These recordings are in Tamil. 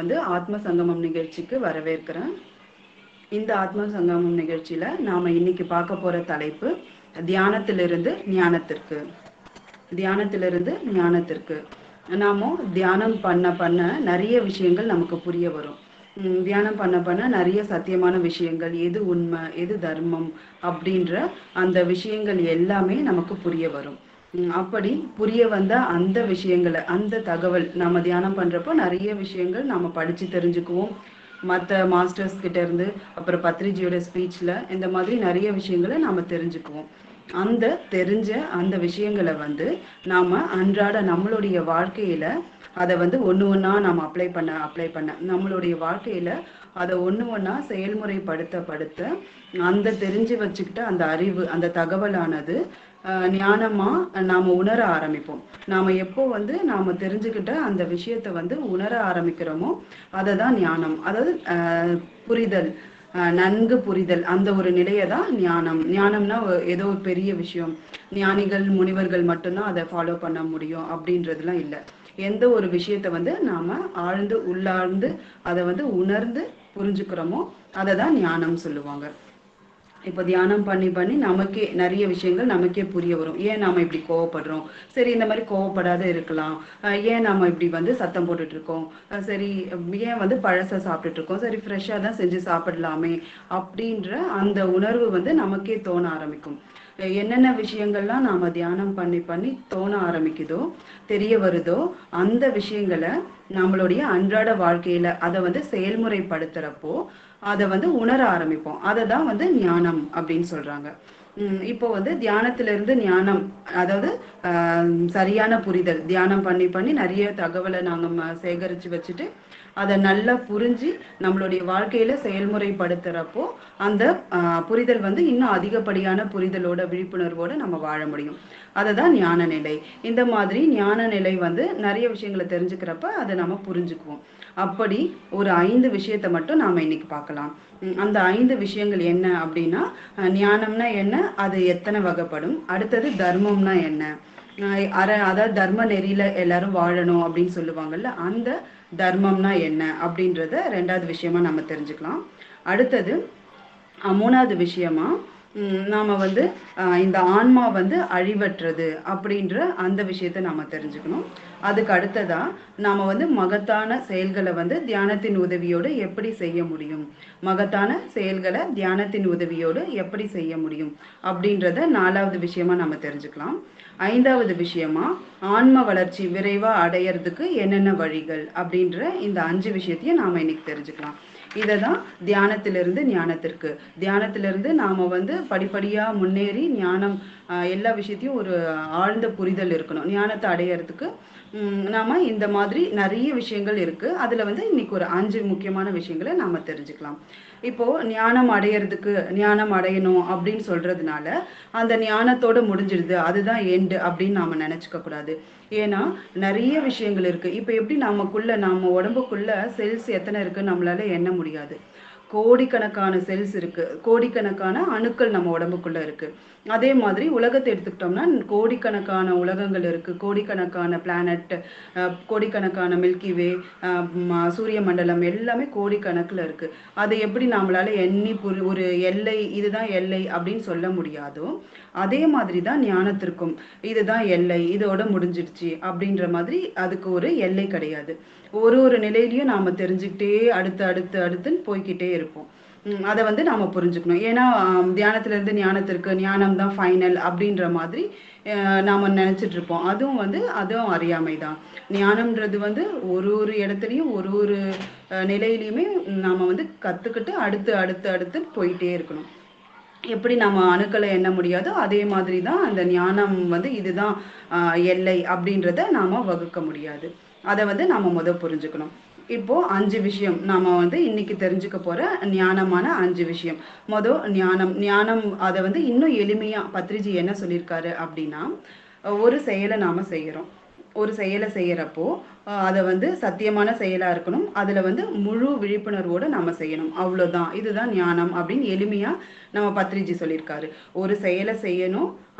வந்து ஆத்ம சங்கமம் நிகழ்ச்சிக்கு வரவேற்கிறேன் இந்த ஆத்ம சங்கமம் நிகழ்ச்சியில நாம இன்னைக்கு பார்க்க போற தலைப்பு தியானத்திலிருந்து ஞானத்திற்கு தியானத்திலிருந்து ஞானத்திற்கு நாம தியானம் பண்ண பண்ண நிறைய விஷயங்கள் நமக்கு புரிய வரும் உம் தியானம் பண்ண பண்ண நிறைய சத்தியமான விஷயங்கள் எது உண்மை எது தர்மம் அப்படின்ற அந்த விஷயங்கள் எல்லாமே நமக்கு புரிய வரும் உம் அப்படி புரிய வந்த அந்த விஷயங்களை அந்த தகவல் நம்ம தியானம் பண்றப்போ நிறைய விஷயங்கள் நாம படிச்சு தெரிஞ்சுக்குவோம் மற்ற மாஸ்டர்ஸ் கிட்ட இருந்து அப்புறம் பத்ரிஜியோட ஸ்பீச்ல இந்த மாதிரி நிறைய விஷயங்களை நாம தெரிஞ்சுக்குவோம் அந்த தெரிஞ்ச அந்த விஷயங்களை வந்து நாம அன்றாட நம்மளுடைய வாழ்க்கையில அதை வந்து ஒண்ணு ஒண்ணா நாம அப்ளை பண்ண அப்ளை பண்ண நம்மளுடைய வாழ்க்கையில அதை ஒண்ணு ஒண்ணா செயல்முறைப்படுத்த படுத்த அந்த தெரிஞ்சு வச்சுக்கிட்ட அந்த அறிவு அந்த தகவலானது ஆஹ் ஞானமா நாம உணர ஆரம்பிப்போம் நாம எப்போ வந்து நாம தெரிஞ்சுக்கிட்ட அந்த விஷயத்த வந்து உணர ஆரம்பிக்கிறோமோ அதை தான் ஞானம் அதாவது ஆஹ் புரிதல் ஆஹ் நன்கு புரிதல் அந்த ஒரு நிலையை தான் ஞானம் ஞானம்னா ஒ- ஏதோ ஒரு பெரிய விஷயம் ஞானிகள் முனிவர்கள் மட்டும்தான் அதை ஃபாலோ பண்ண முடியும் அப்படின்றதுலாம் இல்லை எந்த ஒரு விஷயத்த வந்து நாம ஆழ்ந்து உள்ளார்ந்து அதை வந்து உணர்ந்து புரிஞ்சுக்கிறோமோ அதை தான் ஞானம் சொல்லுவாங்க இப்போ தியானம் பண்ணி பண்ணி நமக்கே நிறைய விஷயங்கள் நமக்கே புரிய வரும் ஏன் நாம இப்படி கோவப்படுறோம் சரி இந்த மாதிரி கோவப்படாத இருக்கலாம் அஹ் ஏன் நாம இப்படி வந்து சத்தம் போட்டுட்டு இருக்கோம் அஹ் சரி ஏன் வந்து பழச சாப்பிட்டுட்டு இருக்கோம் சரி ஃப்ரெஷ்ஷாக தான் செஞ்சு சாப்பிடலாமே அப்படின்ற அந்த உணர்வு வந்து நமக்கே தோண ஆரம்பிக்கும் அஹ் என்னென்ன விஷயங்கள்லாம் நாம தியானம் பண்ணி பண்ணி தோண ஆரம்பிக்குதோ தெரிய வருதோ அந்த விஷயங்களை நம்மளுடைய அன்றாட வாழ்க்கையில அதை வந்து செயல்முறைப்படுத்துறப்போ அதை வந்து உணர ஆரம்பிப்போம் அதை தான் வந்து ஞானம் அப்படின்னு சொல்றாங்க உம் இப்போ வந்து தியானத்திலிருந்து ஞானம் அதாவது ஆஹ் சரியான புரிதல் தியானம் பண்ணி பண்ணி நிறைய தகவலை நாங்க ம- சேகரிச்சு வச்சுட்டு அதை நல்லா புரிஞ்சு நம்மளுடைய வாழ்க்கையில செயல்முறைப்படுத்துறப்போ அந்த ஆஹ் புரிதல் வந்து இன்னும் அதிகப்படியான புரிதலோட விழிப்புணர்வோட நம்ம வாழ முடியும் அதுதான் ஞான நிலை இந்த மாதிரி ஞான நிலை வந்து நிறைய விஷயங்களை தெரிஞ்சுக்கிறப்ப அதை நம்ம புரிஞ்சுக்குவோம் அப்படி ஒரு ஐந்து விஷயத்தை மட்டும் நாம இன்னைக்கு பார்க்கலாம் உம் அந்த ஐந்து விஷயங்கள் என்ன அப்படின்னா அஹ் ஞானம்னா என்ன அது எத்தனை வகைப்படும் அடுத்தது தர்மம்னா என்ன அஹ் அற அதாவது தர்ம நெறியில எல்லாரும் வாழணும் அப்படின்னு சொல்லுவாங்கல்ல அந்த தர்மம்னா என்ன அப்படின்றத ரெண்டாவது விஷயமா நம்ம தெரிஞ்சுக்கலாம் அடுத்தது அஹ் மூணாவது விஷயமா உம் நாம வந்து அஹ் இந்த ஆன்மா வந்து அழிவற்றது அப்படின்ற அந்த விஷயத்த நாம தெரிஞ்சுக்கணும் அதுக்கு அடுத்ததா நாம வந்து மகத்தான செயல்களை வந்து தியானத்தின் உதவியோடு எப்படி செய்ய முடியும் மகத்தான செயல்களை தியானத்தின் உதவியோடு எப்படி செய்ய முடியும் அப்படின்றத நாலாவது விஷயமா நம்ம தெரிஞ்சுக்கலாம் ஐந்தாவது விஷயமா ஆன்ம வளர்ச்சி விரைவா அடையறதுக்கு என்னென்ன வழிகள் அப்படின்ற இந்த அஞ்சு விஷயத்தையும் நாம இன்னைக்கு தெரிஞ்சுக்கலாம் இதை தான் தியானத்திலிருந்து ஞானத்திற்கு தியானத்திலிருந்து நாம வந்து படிப்படியா முன்னேறி ஞானம் ஆஹ் எல்லா விஷயத்தையும் ஒரு ஆழ்ந்த புரிதல் இருக்கணும் ஞானத்தை அடையறதுக்கு உம் நாம இந்த மாதிரி நிறைய விஷயங்கள் இருக்கு அதுல வந்து இன்னைக்கு ஒரு அஞ்சு முக்கியமான விஷயங்களை நாம தெரிஞ்சுக்கலாம் இப்போ ஞானம் அடையறதுக்கு ஞானம் அடையணும் அப்படின்னு சொல்றதுனால அந்த ஞானத்தோட முடிஞ்சிடுது அதுதான் எண்டு அப்படின்னு நாம நினைச்சுக்க கூடாது ஏன்னா நிறைய விஷயங்கள் இருக்கு இப்போ எப்படி நமக்குள்ள நம்ம உடம்புக்குள்ள செல்ஸ் எத்தனை இருக்கு நம்மளால எண்ண முடியாது கோடிக்கணக்கான செல்ஸ் இருக்கு கோடிக்கணக்கான அணுக்கள் நம்ம உடம்புக்குள்ள இருக்கு அதே மாதிரி உலகத்தை எடுத்துக்கிட்டோம்னா கோடிக்கணக்கான உலகங்கள் இருக்கு கோடிக்கணக்கான பிளானட் கோடிக்கணக்கான மில்கி வே சூரிய மண்டலம் எல்லாமே கோடிக்கணக்குல இருக்கு அதை எப்படி நம்மளால எண்ணி புரி ஒரு எல்லை இதுதான் எல்லை அப்படின்னு சொல்ல முடியாதோ அதே மாதிரி தான் ஞானத்திற்கும் இதுதான் எல்லை இதோட முடிஞ்சிடுச்சு அப்படின்ற மாதிரி அதுக்கு ஒரு எல்லை கிடையாது ஒரு ஒரு நிலையிலயும் நாம தெரிஞ்சுக்கிட்டே அடுத்து அடுத்து அடுத்துன்னு போய்க்கிட்டே இருப்போம் உம் அதை வந்து நாம புரிஞ்சுக்கணும் ஏன்னா ஆம், தியானத்துல இருந்து ஞானத்திற்கு ஞானம் தான் ஃபைனல் அப்படின்ற மாதிரி அஹ், நாம நினைச்சிட்டு இருப்போம் அதுவும் வந்து அதுவும் அறியாமை தான் ஞானம்ன்றது வந்து ஒரு ஒரு இடத்துலயும் ஒரு ஒரு அஹ், நிலையிலயுமே நாம வந்து கத்துக்கிட்டு அடுத்து அடுத்து அடுத்து போயிட்டே இருக்கணும் எப்படி நம்ம அணுக்களை எண்ண முடியாதோ அதே மாதிரி தான் அந்த ஞானம் வந்து இதுதான் ஆஹ், எல்லை அப்படின்றத நாம வகுக்க முடியாது அதை வந்து நாம முத புரிஞ்சுக்கணும் இப்போ அஞ்சு விஷயம் நாம வந்து இன்னைக்கு தெரிஞ்சுக்க போற ஞானமான அஞ்சு விஷயம் மொத ஞானம் ஞானம் அதை வந்து இன்னும் எளிமையா பத்ரிஜி என்ன சொல்லியிருக்காரு அப்படின்னா ஒரு செயலை நாம செய்யறோம் ஒரு செயலை செய்யறப்போ ஆஹ் அதை வந்து சத்தியமான செயலா இருக்கணும் அதுல வந்து முழு விழிப்புணர்வோட நாம செய்யணும் அவ்வளவுதான் இதுதான் ஞானம் அப்படின்னு எளிமையா நம்ம பத்ரிஜி சொல்லியிருக்காரு ஒரு செயலை செய்யணும்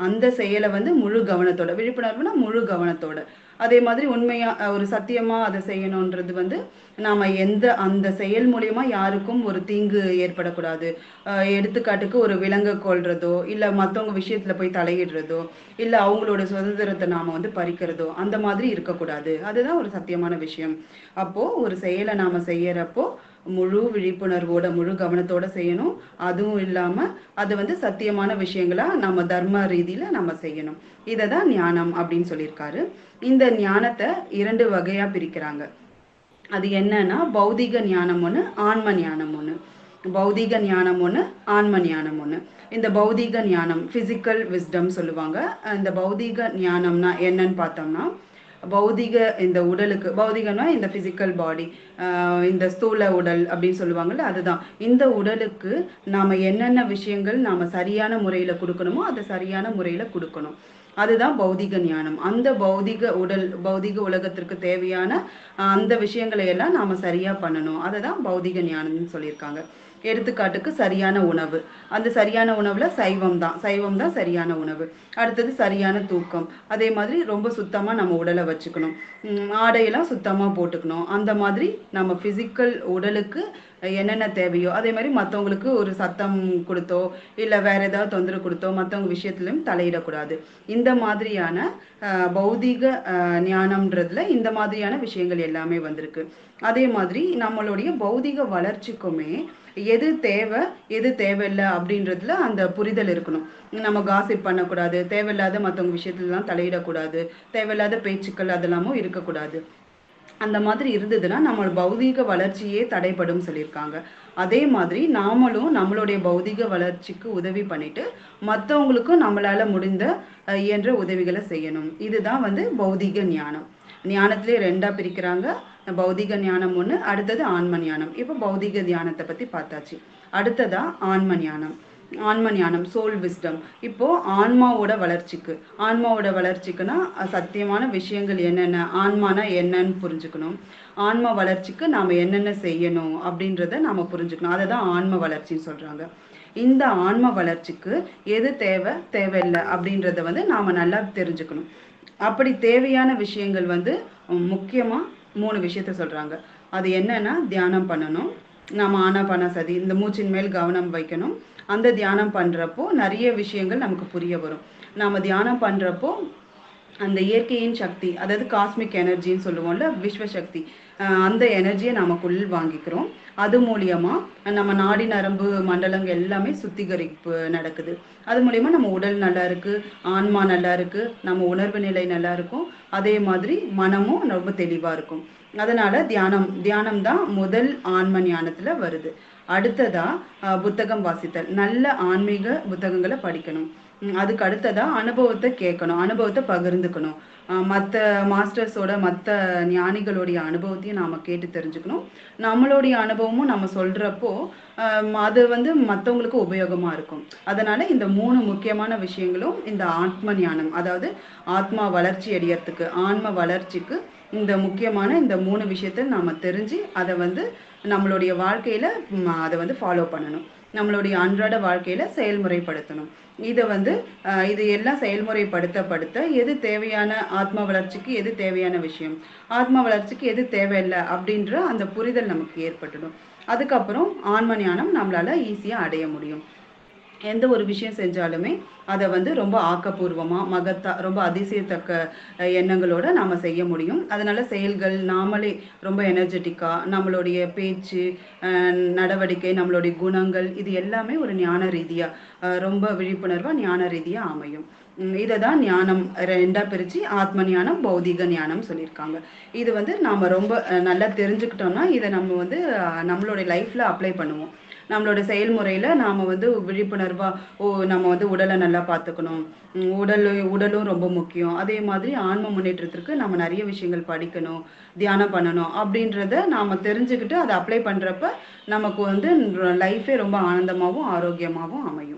அந்த செயலை வந்து முழு கவனத்தோட விழிப்புணர்வுனா முழு கவனத்தோட அதே மாதிரி உண்மையா அஹ், ஒரு சத்தியமா அதை செய்யணுன்றது வந்து நாம எந்த அந்த செயல் மூலியமா யாருக்கும் ஒரு தீங்கு ஏற்படக்கூடாது அஹ், எடுத்துக்காட்டுக்கு ஒரு விலங்கை கொல்றதோ இல்ல மத்தவங்க விஷயத்துல போய் தலையிடுறதோ இல்ல அவங்களோட சுதந்திரத்தை நாம வந்து பறிக்கிறதோ அந்த மாதிரி இருக்கக்கூடாது அதுதான் ஒரு சத்தியமான விஷயம் அப்போ ஒரு செயலை நாம செய்யறப்போ முழு விழிப்புணர்வோட முழு கவனத்தோட செய்யணும் அதுவும் இல்லாம அது வந்து சத்தியமான விஷயங்களா நம்ம தர்ம ரீதியில நம்ம செய்யணும் இதை தான் ஞானம் அப்படின்னு சொல்லியிருக்காரு இந்த ஞானத்தை இரண்டு வகையா பிரிக்கிறாங்க அது என்னன்னா பௌதிக ஞானம் ஒண்ணு ஆன்ம ஞானம் ஒண்ணு பௌதிக ஞானம் ஒண்ணு ஆன்ம ஞானம் ஒண்ணு இந்த பௌதிக ஞானம் பிசிக்கல் விஸ்டம் சொல்லுவாங்க இந்த பௌதிக ஞானம்னா என்னன்னு பார்த்தோம்னா பௌதிக இந்த உடலுக்கு பௌதிகம்னா இந்த பிசிக்கல் பாடி இந்த ஸ்தூல உடல் அப்படின்னு சொல்லுவாங்கல்ல அதுதான் இந்த உடலுக்கு நாம என்னென்ன விஷயங்கள் நாம சரியான முறையில கொடுக்கணுமோ அதை சரியான முறையில கொடுக்கணும் அதுதான் பௌதிக ஞானம் அந்த பௌதிக உடல் பௌதிக உலகத்திற்கு தேவையான அஹ், அந்த விஷயங்களை எல்லாம் நாம சரியா பண்ணணும் அதை தான் பௌதிக ஞானம்னு சொல்லியிருக்காங்க எடுத்துக்காட்டுக்கு சரியான உணவு அந்த சரியான உணவுல சைவம் தான் சைவம் தான் சரியான உணவு அடுத்தது சரியான தூக்கம் அதே மாதிரி ரொம்ப சுத்தமா நம்ம உடலை வச்சுக்கணும் உம் ஆடையெல்லாம் சுத்தமா போட்டுக்கணும் அந்த மாதிரி நம்ம பிசிக்கல் உடலுக்கு என்னென்ன தேவையோ அதே மாதிரி மத்தவங்களுக்கு ஒரு சத்தம் கொடுத்தோ இல்ல வேற ஏதாவது தொந்தரவு கொடுத்தோ மத்தவங்க விஷயத்திலும் தலையிடக்கூடாது இந்த மாதிரியான அஹ், பௌதீக அஹ், ஞானம்ன்றதுல இந்த மாதிரியான விஷயங்கள் எல்லாமே வந்திருக்கு அதே மாதிரி நம்மளுடைய பௌதிக வளர்ச்சிக்குமே எது தேவை எது தேவையில்லை அப்படின்றதுல அந்த புரிதல் இருக்கணும் நம்ம காசிப் பண்ணக்கூடாது தேவையில்லாத மற்றவங்க விஷயத்துலலாம் தலையிடக்கூடாது தேவையில்லாத பேச்சுக்கள் அதெல்லாமும் இருக்கக்கூடாது அந்த மாதிரி இருந்ததுன்னா நம்ம பௌதீக வளர்ச்சியே தடைப்படும் சொல்லியிருக்காங்க அதே மாதிரி நாமளும் நம்மளுடைய பௌதீக வளர்ச்சிக்கு உதவி பண்ணிட்டு மற்றவங்களுக்கும் நம்மளால முடிந்த அஹ், இயன்ற உதவிகளை செய்யணும் இதுதான் வந்து பௌதீக ஞானம் ஞானத்திலே ரெண்டா பிரிக்கிறாங்க பௌதிக ஞானம் ஒண்ணு அடுத்தது ஆன்ம ஞானம் இப்போ பௌதிக தியானத்தை பத்தி பார்த்தாச்சு அடுத்ததா ஆன்ம ஞானம் ஆன்ம ஞானம் சோல் விஸ்டம் இப்போ ஆன்மாவோட வளர்ச்சிக்கு ஆன்மாவோட வளர்ச்சிக்குன்னா அஹ், சத்தியமான விஷயங்கள் என்னென்ன ஆன்மானா என்னன்னு புரிஞ்சுக்கணும் ஆன்ம வளர்ச்சிக்கு நாம என்னென்ன செய்யணும் அப்படின்றத நாம புரிஞ்சுக்கணும் அதை தான் ஆன்ம வளர்ச்சின்னு சொல்றாங்க இந்த ஆன்ம வளர்ச்சிக்கு எது தேவை தேவையில்லை அப்படின்றத வந்து நாம நல்லா தெரிஞ்சுக்கணும் அப்படி தேவையான விஷயங்கள் வந்து உம், முக்கியமா மூணு விஷயத்த சொல்றாங்க அது என்னன்னா தியானம் பண்ணணும் நாம ஆனாபான சதி இந்த மூச்சின் மேல் கவனம் வைக்கணும் அந்த தியானம் பண்றப்போ நிறைய விஷயங்கள் நமக்கு புரிய வரும் நாம தியானம் பண்றப்போ அந்த இயற்கையின் சக்தி அதாவது காஸ்மிக் எனர்ஜின்னு சொல்லுவோம்ல விஸ்வசக்தி அஹ் அந்த எனர்ஜியை நமக்குள் வாங்கிக்கிறோம் அது மூலியமா நம்ம நாடி நரம்பு மண்டலங்கள் எல்லாமே சுத்திகரிப்பு நடக்குது அது மூலியமா நம்ம உடல் நல்லா இருக்கு ஆன்மா நல்லா இருக்கு நம்ம உணர்வு நிலை நல்லா இருக்கும் அதே மாதிரி மனமும் ரொம்ப தெளிவா இருக்கும் அதனால தியானம் தியானம் தான் முதல் ஆன்ம ஞானத்துல வருது அடுத்ததா அஹ், புத்தகம் வாசித்தல் நல்ல ஆன்மீக புத்தகங்களை படிக்கணும் உம் அதுக்கு அடுத்ததா அனுபவத்தை கேட்கணும் அனுபவத்தை பகிர்ந்துக்கணும் அஹ் மத்த மாஸ்டர்ஸோட மத்த ஞானிகளுடைய அனுபவத்தையும் நாம கேட்டு தெரிஞ்சுக்கணும் நம்மளுடைய அனுபவமும் நம்ம சொல்றப்போ அஹ் அது வந்து மத்தவங்களுக்கு உபயோகமா இருக்கும் அதனால இந்த மூணு முக்கியமான விஷயங்களும் இந்த ஆத்ம ஞானம் அதாவது ஆத்மா வளர்ச்சி அடையறதுக்கு ஆன்ம வளர்ச்சிக்கு இந்த முக்கியமான இந்த மூணு விஷயத்தை நாம தெரிஞ்சு அதை வந்து நம்மளுடைய வாழ்க்கையில ம், அதை வந்து ஃபாலோ பண்ணணும் நம்மளுடைய அன்றாட வாழ்க்கையில செயல்முறைப்படுத்தணும் இதை வந்து அஹ், இது எல்லாம் செயல்முறைப்படுத்தப்படுத்த எது தேவையான ஆத்ம வளர்ச்சிக்கு எது தேவையான விஷயம் ஆத்ம வளர்ச்சிக்கு எது தேவையில்லை அப்படின்ற அந்த புரிதல் நமக்கு ஏற்பட்டுடும் அதுக்கப்புறம் ஆன்ம ஞானம் நம்மளால ஈஸியா அடைய முடியும் எந்த ஒரு விஷயம் செஞ்சாலுமே அதை வந்து ரொம்ப ஆக்கப்பூர்வமா மகத்தா ரொம்ப அதிசயத்தக்க அஹ், எண்ணங்களோட நாம செய்ய முடியும் அதனால செயல்கள் நாமளே ரொம்ப எனர்ஜெட்டிக்கா நம்மளுடைய பேச்சு அஹ், நடவடிக்கை நம்மளுடைய குணங்கள் இது எல்லாமே ஒரு ஞான ரீதியா அஹ், ரொம்ப விழிப்புணர்வா ஞான ரீதியா அமையும் உம் இததான் ஞானம் ரெண்டா பிரிச்சு ஆத்ம ஞானம் பௌதிக ஞானம் சொல்லியிருக்காங்க இது வந்து நாம ரொம்ப அஹ், நல்லா தெரிஞ்சுக்கிட்டோம்னா இதை நம்ம வந்து அஹ், நம்மளுடைய லைஃப்ல அப்ளை பண்ணுவோம் நம்மளோட செயல்முறையில நாம வந்து விழிப்புணர்வா ஓ நம்ம வந்து உடலை நல்லா பார்த்துக்கணும் உம் உடல் உடலும் ரொம்ப முக்கியம் அதே மாதிரி ஆன்ம முன்னேற்றத்திற்கு நம்ம நிறைய விஷயங்கள் படிக்கணும் தியானம் பண்ணணும் அப்படின்றத நாம தெரிஞ்சுக்கிட்டு அதை அப்ளை பண்றப்ப நமக்கு வந்து லைஃபே ரொம்ப ஆனந்தமாவும் ஆரோக்கியமாவும் அமையும்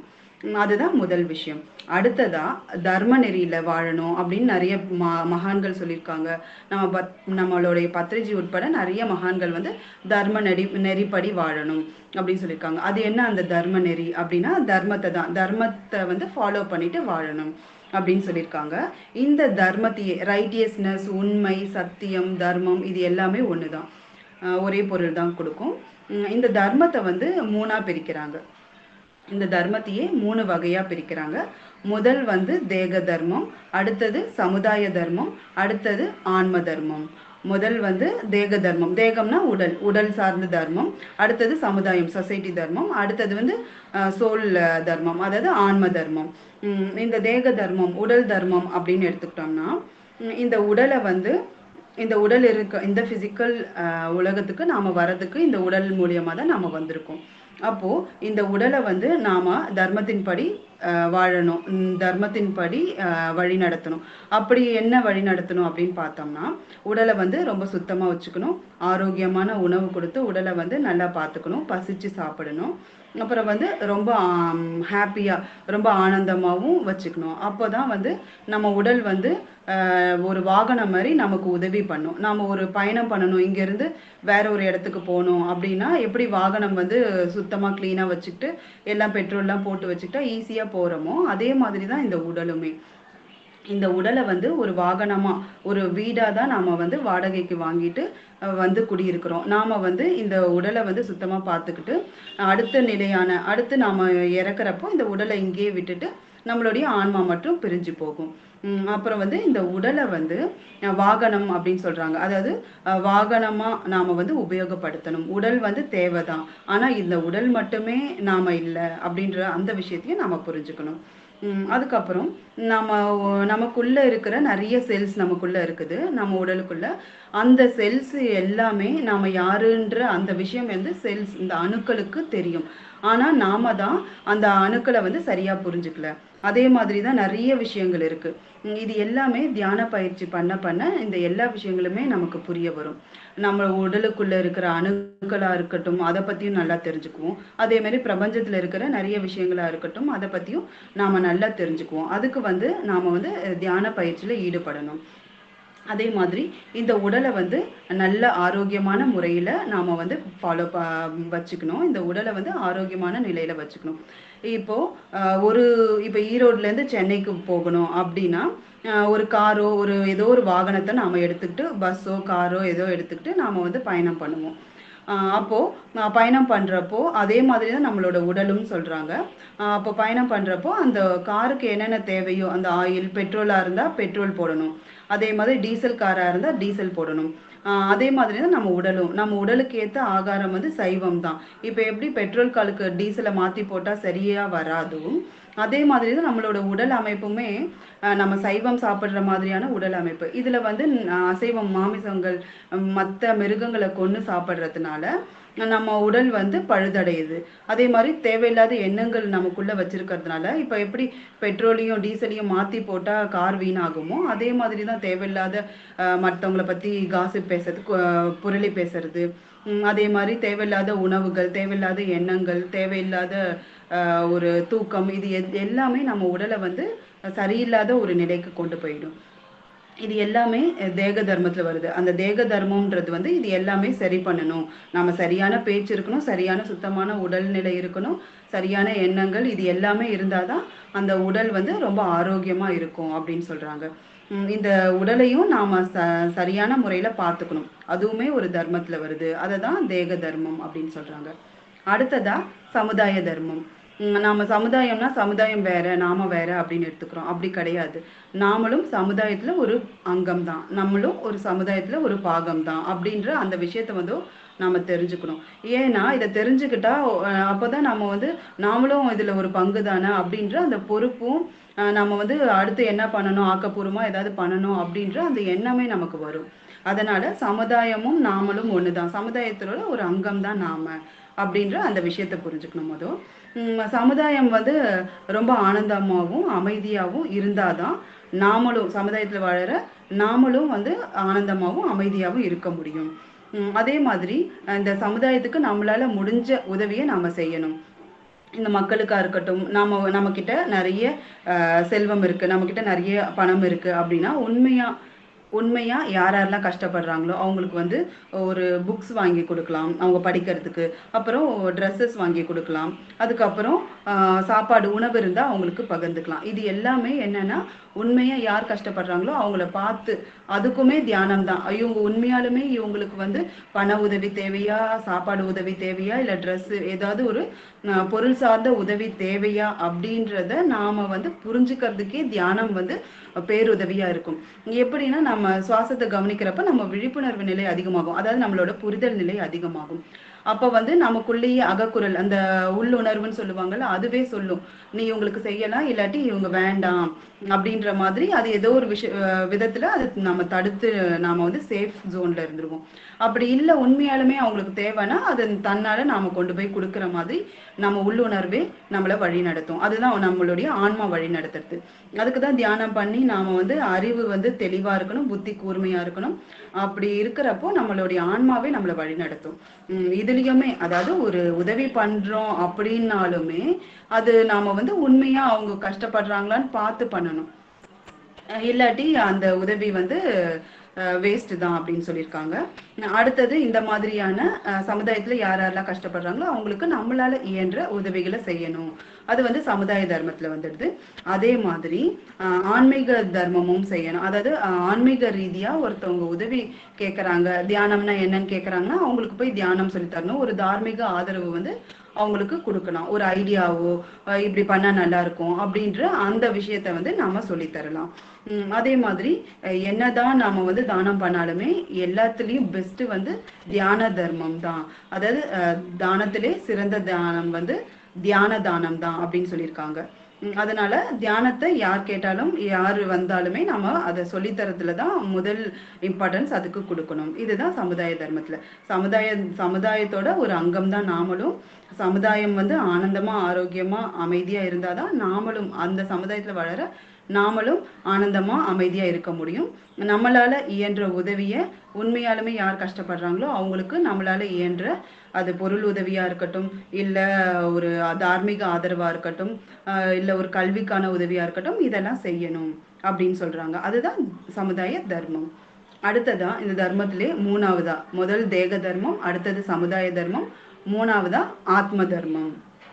உம் அதுதான் முதல் விஷயம் அடுத்ததா தர்ம நெறியில வாழணும் அப்படின்னு நிறைய ம மகான்கள் சொல்லியிருக்காங்க நம்ம பத் நம்மளுடைய பத்ரிஜி உட்பட நிறைய மகான்கள் வந்து தர்ம நெறி நெறிப்படி வாழணும் அப்படின்னு சொல்லியிருக்காங்க அது என்ன அந்த தர்ம நெறி அப்படின்னா தர்மத்தை தான் தர்மத்தை வந்து ஃபாலோ பண்ணிட்டு வாழணும் அப்படின்னு சொல்லியிருக்காங்க இந்த தர்மத்தையே ரைட்டியஸ்னஸ் உண்மை சத்தியம் தர்மம் இது எல்லாமே ஒன்று தான் ஒரே பொருள் தான் கொடுக்கும் உம் இந்த தர்மத்தை வந்து மூணா பிரிக்கிறாங்க இந்த தர்மத்தையே மூணு வகையா பிரிக்கிறாங்க முதல் வந்து தேக தர்மம் அடுத்தது சமுதாய தர்மம் அடுத்தது ஆன்ம தர்மம் முதல் வந்து தேக தர்மம் தேகம்னா உடல் உடல் சார்ந்த தர்மம் அடுத்தது சமுதாயம் சொசைட்டி தர்மம் அடுத்தது வந்து சோல் தர்மம் அதாவது ஆன்ம தர்மம் உம் இந்த தேக தர்மம் உடல் தர்மம் அப்படின்னு எடுத்துக்கிட்டோம்னா உம் இந்த உடலை வந்து இந்த உடல் இருக்க இந்த பிசிக்கல் உலகத்துக்கு நாம வர்றதுக்கு இந்த உடல் மூலியமா தான் நாம வந்திருக்கோம் அப்போ இந்த உடலை வந்து நாம தர்மத்தின்படி அஹ், வாழணும் உம், தர்மத்தின்படி அஹ், வழி நடத்தணும் அப்படி என்ன வழி நடத்தணும் அப்படின்னு பார்த்தோம்னா உடலை வந்து ரொம்ப சுத்தமா வச்சுக்கணும் ஆரோக்கியமான உணவு கொடுத்து உடலை வந்து நல்லா பார்த்துக்கணும் பசிச்சு சாப்பிடணும் அப்புறம் வந்து ரொம்ப ஹாப்பியா ரொம்ப ஆனந்தமாவும் வச்சுக்கணும் அப்போதான் வந்து நம்ம உடல் வந்து ஆஹ், ஒரு வாகனம் மாதிரி நமக்கு உதவி பண்ணும் நாம ஒரு பயணம் பண்ணணும் இங்க இருந்து வேற ஒரு இடத்துக்கு போகணும் அப்படின்னா எப்படி வாகனம் வந்து சுத்தமா கிளீனா வச்சுக்கிட்டு எல்லாம் பெட்ரோல்லாம் போட்டு வச்சுக்கிட்டா ஈஸியா போறோமோ அதே மாதிரி தான் இந்த உடலுமே இந்த உடலை வந்து ஒரு வாகனமா ஒரு வீடா தான் நாம வந்து வாடகைக்கு வாங்கிட்டு அஹ், வந்து குடியிருக்கிறோம் நாம வந்து இந்த உடலை வந்து சுத்தமா பார்த்துக்கிட்டு அஹ், அடுத்த நிலையான அடுத்து நாம இறக்குறப்போ இந்த உடலை இங்கேயே விட்டுட்டு நம்மளுடைய ஆன்மா மட்டும் பிரிஞ்சு போகும் உம் அப்புறம் வந்து இந்த உடலை வந்து அஹ், வாகனம் அப்படின்னு சொல்றாங்க அதாவது அஹ், வாகனமா நாம வந்து உபயோகப்படுத்தணும் உடல் வந்து தேவைதான் ஆனா இந்த உடல் மட்டுமே நாம இல்லை அப்படின்ற அந்த விஷயத்தையும் நாம புரிஞ்சுக்கணும் உம் அதுக்கப்புறம் நம்ம ஒ- நமக்குள்ள இருக்கிற நிறைய செல்ஸ் நமக்குள்ள இருக்குது நம்ம உடலுக்குள்ள அந்த செல்ஸ் எல்லாமே நாம யாருன்ற அந்த விஷயம் வந்து செல்ஸ் இந்த அணுக்களுக்கு தெரியும் ஆனா நாம தான் அந்த அணுக்களை வந்து சரியா புரிஞ்சுக்கல அதே மாதிரி தான் நிறைய விஷயங்கள் இருக்கு உம் இது எல்லாமே தியான பயிற்சி பண்ண பண்ண இந்த எல்லா விஷயங்களுமே நமக்கு புரிய வரும் நம்ம உடலுக்குள்ள இருக்கிற அணுக்களா இருக்கட்டும் அதை பத்தியும் நல்லா தெரிஞ்சுக்குவோம் அதே மாதிரி பிரபஞ்சத்துல இருக்கிற நிறைய விஷயங்களா இருக்கட்டும் அதை பத்தியும் நாம நல்லா தெரிஞ்சுக்குவோம் அதுக்கு வந்து நாம வந்து அஹ், தியான பயிற்சியில ஈடுபடணும் அதே மாதிரி இந்த உடலை வந்து நல்ல ஆரோக்கியமான முறையில நாம வந்து ஃபாலோ வச்சுக்கணும் இந்த உடலை வந்து ஆரோக்கியமான நிலையில வச்சுக்கணும் இப்போ அஹ், ஒரு இப்போ ஈரோட்ல இருந்து சென்னைக்கு போகணும் அப்படின்னா அஹ், ஒரு காரோ ஒரு ஏதோ ஒரு வாகனத்தை நாம எடுத்துக்கிட்டு பஸ்ஸோ காரோ ஏதோ எடுத்துக்கிட்டு நாம வந்து பயணம் பண்ணுவோம் ஆஹ் அப்போ ஆஹ் பயணம் பண்றப்போ அதே மாதிரி தான் நம்மளோட உடலும் சொல்றாங்க ஆஹ் அப்போ பயணம் பண்றப்போ அந்த காருக்கு என்னென்ன தேவையோ அந்த ஆயில் பெட்ரோலா இருந்தா பெட்ரோல் போடணும் அதே மாதிரி டீசல் காரா இருந்தா டீசல் போடணும் ஆஹ் அதே மாதிரி தான் நம்ம உடலும் நம்ம உடலுக்கு ஏத்த ஆகாரம் வந்து சைவம் தான் இப்போ எப்படி பெட்ரோல் காலுக்கு டீசலை மாத்தி போட்டா சரியா வராதோ அதே மாதிரி தான் நம்மளோட உடல் அமைப்புமே ஆஹ் நம்ம சைவம் சாப்பிடுற மாதிரியான உடல் அமைப்பு இதுல வந்து ஆஹ் அசைவம் மாமிசங்கள் மற்ற மிருகங்களை கொன்று சாப்பிட்றதுனால நம்ம உடல் வந்து பழுதடையுது அதே மாதிரி தேவையில்லாத எண்ணங்கள் நமக்குள்ள வச்சிருக்கிறதுனால இப்ப எப்படி பெட்ரோலையும் டீசலையும் மாத்தி போட்டா கார் வீணாகுமோ அதே மாதிரி தான் தேவையில்லாத ஆஹ் மத்தவங்கள பத்தி காசிப் பேசுறது கு- புரளி பேசுறது உம் அதே மாதிரி தேவையில்லாத உணவுகள் தேவையில்லாத எண்ணங்கள் தேவையில்லாத ஆஹ் ஒரு தூக்கம் இது எல்- எல்லாமே நம்ம உடலை வந்து சரியில்லாத ஒரு நிலைக்கு கொண்டு போயிடும் இது எல்லாமே அஹ், தேக தர்மத்துல வருது அந்த தேக தர்மம்ன்றது வந்து இது எல்லாமே சரி பண்ணணும் நாம சரியான பேச்சு இருக்கணும் சரியான சுத்தமான உடல்நிலை இருக்கணும் சரியான எண்ணங்கள் இது எல்லாமே இருந்தாதான் அந்த உடல் வந்து ரொம்ப ஆரோக்கியமா இருக்கும் அப்படின்னு சொல்றாங்க உம் இந்த உடலையும் நாம ச சரியான முறையில பார்த்துக்கணும் அதுவுமே ஒரு தர்மத்துல வருது அதை தான் தேக தர்மம் அப்படின்னு சொல்றாங்க அடுத்ததா சமுதாய தர்மம் உம் நாம சமுதாயம்னா சமுதாயம் வேற நாம வேற அப்படின்னு எடுத்துக்கிறோம் அப்படி கிடையாது நாமளும் சமுதாயத்துல ஒரு அங்கம் தான் நம்மளும் ஒரு சமுதாயத்துல ஒரு பாகம் தான் அப்படின்ற அந்த விஷயத்த வந்து நாம தெரிஞ்சுக்கணும் ஏன்னா இதை தெரிஞ்சுக்கிட்டா அஹ் அப்பதான் நம்ம வந்து நாமளும் இதுல ஒரு பங்கு தானே அப்படின்ற அந்த பொறுப்பும் அஹ் நம்ம வந்து அடுத்து என்ன பண்ணணும் ஆக்கப்பூர்வமா ஏதாவது பண்ணணும் அப்படின்ற அந்த எண்ணமே நமக்கு வரும் அதனால சமுதாயமும் நாமளும் ஒண்ணுதான் சமுதாயத்தோட ஒரு அங்கம் தான் நாம அப்படின்ற அந்த விஷயத்தை புரிஞ்சுக்கணும் மொதல் உம் சமுதாயம் வந்து ரொம்ப ஆனந்தமாகவும் அமைதியாகவும் இருந்தாதான் நாமளும் சமுதாயத்துல வாழற நாமளும் வந்து ஆனந்தமாகவும் அமைதியாகவும் இருக்க முடியும் உம் அதே மாதிரி இந்த சமுதாயத்துக்கு நம்மளால முடிஞ்ச உதவியை நாம செய்யணும் இந்த மக்களுக்கா இருக்கட்டும் நாம நம்ம கிட்ட நிறைய அஹ், செல்வம் இருக்கு நம்ம கிட்ட நிறைய பணம் இருக்கு அப்படின்னா உண்மையா உண்மையா யார் யாரெல்லாம் கஷ்டப்படுறாங்களோ அவங்களுக்கு வந்து ஒரு புக்ஸ் வாங்கி கொடுக்கலாம் அவங்க படிக்கிறதுக்கு அப்புறம் ட்ரெஸ்ஸஸ் வாங்கி கொடுக்கலாம் அதுக்கப்புறம் ஆஹ், சாப்பாடு உணவு இருந்தால் அவங்களுக்கு பகிர்ந்துக்கலாம் இது எல்லாமே என்னன்னா உண்மையா யார் கஷ்டப்படுறாங்களோ அவங்கள பார்த்து அதுக்குமே தியானம் தான் இவங்க உண்மையாலுமே இவங்களுக்கு வந்து பண உதவி தேவையா சாப்பாடு உதவி தேவையா இல்லை ட்ரெஸ் ஏதாவது ஒரு ஆஹ், பொருள் சார்ந்த உதவி தேவையா அப்படின்றத நாம வந்து புரிஞ்சுக்கிறதுக்கே தியானம் வந்து பேருதவியா இருக்கும் எப்படின்னா நம்ம சுவாசத்தை கவனிக்கிறப்ப நம்ம விழிப்புணர்வு நிலை அதிகமாகும் அதாவது நம்மளோட புரிதல் நிலை அதிகமாகும் அப்ப வந்து நமக்குள்ளேயே அகக்குரல் அந்த உள்ளுணர்வுன்னு சொல்லுவாங்கல்ல அதுவே சொல்லும் நீ இவங்களுக்கு செய்யலாம் இல்லாட்டி இவங்க வேண்டாம் அப்படின்ற மாதிரி அது ஏதோ ஒரு விஷய அஹ் விதத்துல அது நம்ம தடுத்து நாம வந்து சேஃப் ஜோன்ல இருந்துருவோம் அப்படி இல்ல உண்மையாலுமே அவங்களுக்கு தேவைன்னா அது தன்னால நாம கொண்டு போய் கொடுக்கிற மாதிரி நம்ம உள்ளுணர்வே நம்மளை வழி நடத்தும் அதுதான் நம்மளுடைய ஆன்மா வழி நடத்துறது அதுக்கு தான் தியானம் பண்ணி நாம வந்து அறிவு வந்து தெளிவா இருக்கணும் புத்தி கூர்மையா இருக்கணும் அப்படி இருக்கிறப்போ நம்மளுடைய ஆன்மாவே நம்மளை வழி நடத்தும் உம் இதுலயுமே அதாவது ஒரு உதவி பண்றோம் அப்படின்னாலுமே அது நாம வந்து உண்மையா அவங்க கஷ்டப்படுறாங்களான்னு பார்த்து பண்ணணும் அஹ் இல்லாட்டி அந்த உதவி வந்து வேஸ்ட் தான் அப்படின்னு சொல்லியிருக்காங்க அடுத்தது இந்த மாதிரியான அஹ், சமுதாயத்துல யார் யாரெல்லாம் கஷ்டப்படுறாங்களோ அவங்களுக்கு நம்மளால இயன்ற உதவிகளை செய்யணும் அது வந்து சமுதாய தர்மத்துல வந்துடுது அதே மாதிரி அஹ், ஆன்மீக தர்மமும் செய்யணும் அதாவது அஹ், ஆன்மீக ரீதியா ஒருத்தவங்க உதவி கேக்குறாங்க தியானம்னா என்னன்னு கேக்குறாங்கன்னா அவங்களுக்கு போய் தியானம் சொல்லி தரணும் ஒரு தார்மீக ஆதரவு வந்து அவங்களுக்கு கொடுக்கலாம் ஒரு ஐடியாவோ அஹ் இப்படி பண்ணா நல்லா இருக்கும் அப்படின்ற அந்த விஷயத்த வந்து நாம சொல்லி தரலாம் உம் அதே மாதிரி அஹ் என்னதான் நாம வந்து தானம் பண்ணாலுமே எல்லாத்துலயும் பெஸ்ட் வந்து தியான தர்மம் தான் அதாவது அஹ் தானத்திலே சிறந்த தானம் வந்து தியான தானம் தான் அப்படின்னு சொல்லியிருக்காங்க உம் அதனால தியானத்தை யார் கேட்டாலும் யார் வந்தாலுமே நம்ம அதை சொல்லித்தரத்துல தான் முதல் இம்பார்ட்டன்ஸ் அதுக்கு கொடுக்கணும் இதுதான் சமுதாய தர்மத்துல சமுதாய சமுதாயத்தோட ஒரு அங்கம் தான் நாமளும் சமுதாயம் வந்து ஆனந்தமா ஆரோக்கியமா அமைதியா இருந்தாதான் நாமளும் அந்த சமுதாயத்துல வளர நாமளும் ஆனந்தமா அமைதியா இருக்க முடியும் நம்மளால இயன்ற உதவிய உண்மையாலுமே யார் கஷ்டப்படுறாங்களோ அவங்களுக்கு நம்மளால இயன்ற அது பொருள் உதவியா இருக்கட்டும் இல்ல ஒரு தார்மீக ஆதரவா இருக்கட்டும் ஆஹ் இல்ல ஒரு கல்விக்கான உதவியா இருக்கட்டும் இதெல்லாம் செய்யணும் அப்படின்னு சொல்றாங்க அதுதான் சமுதாய தர்மம் அடுத்ததா இந்த தர்மத்திலே மூணாவதா முதல் தேக தர்மம் அடுத்தது சமுதாய தர்மம் மூணாவதா ஆத்ம தர்மம்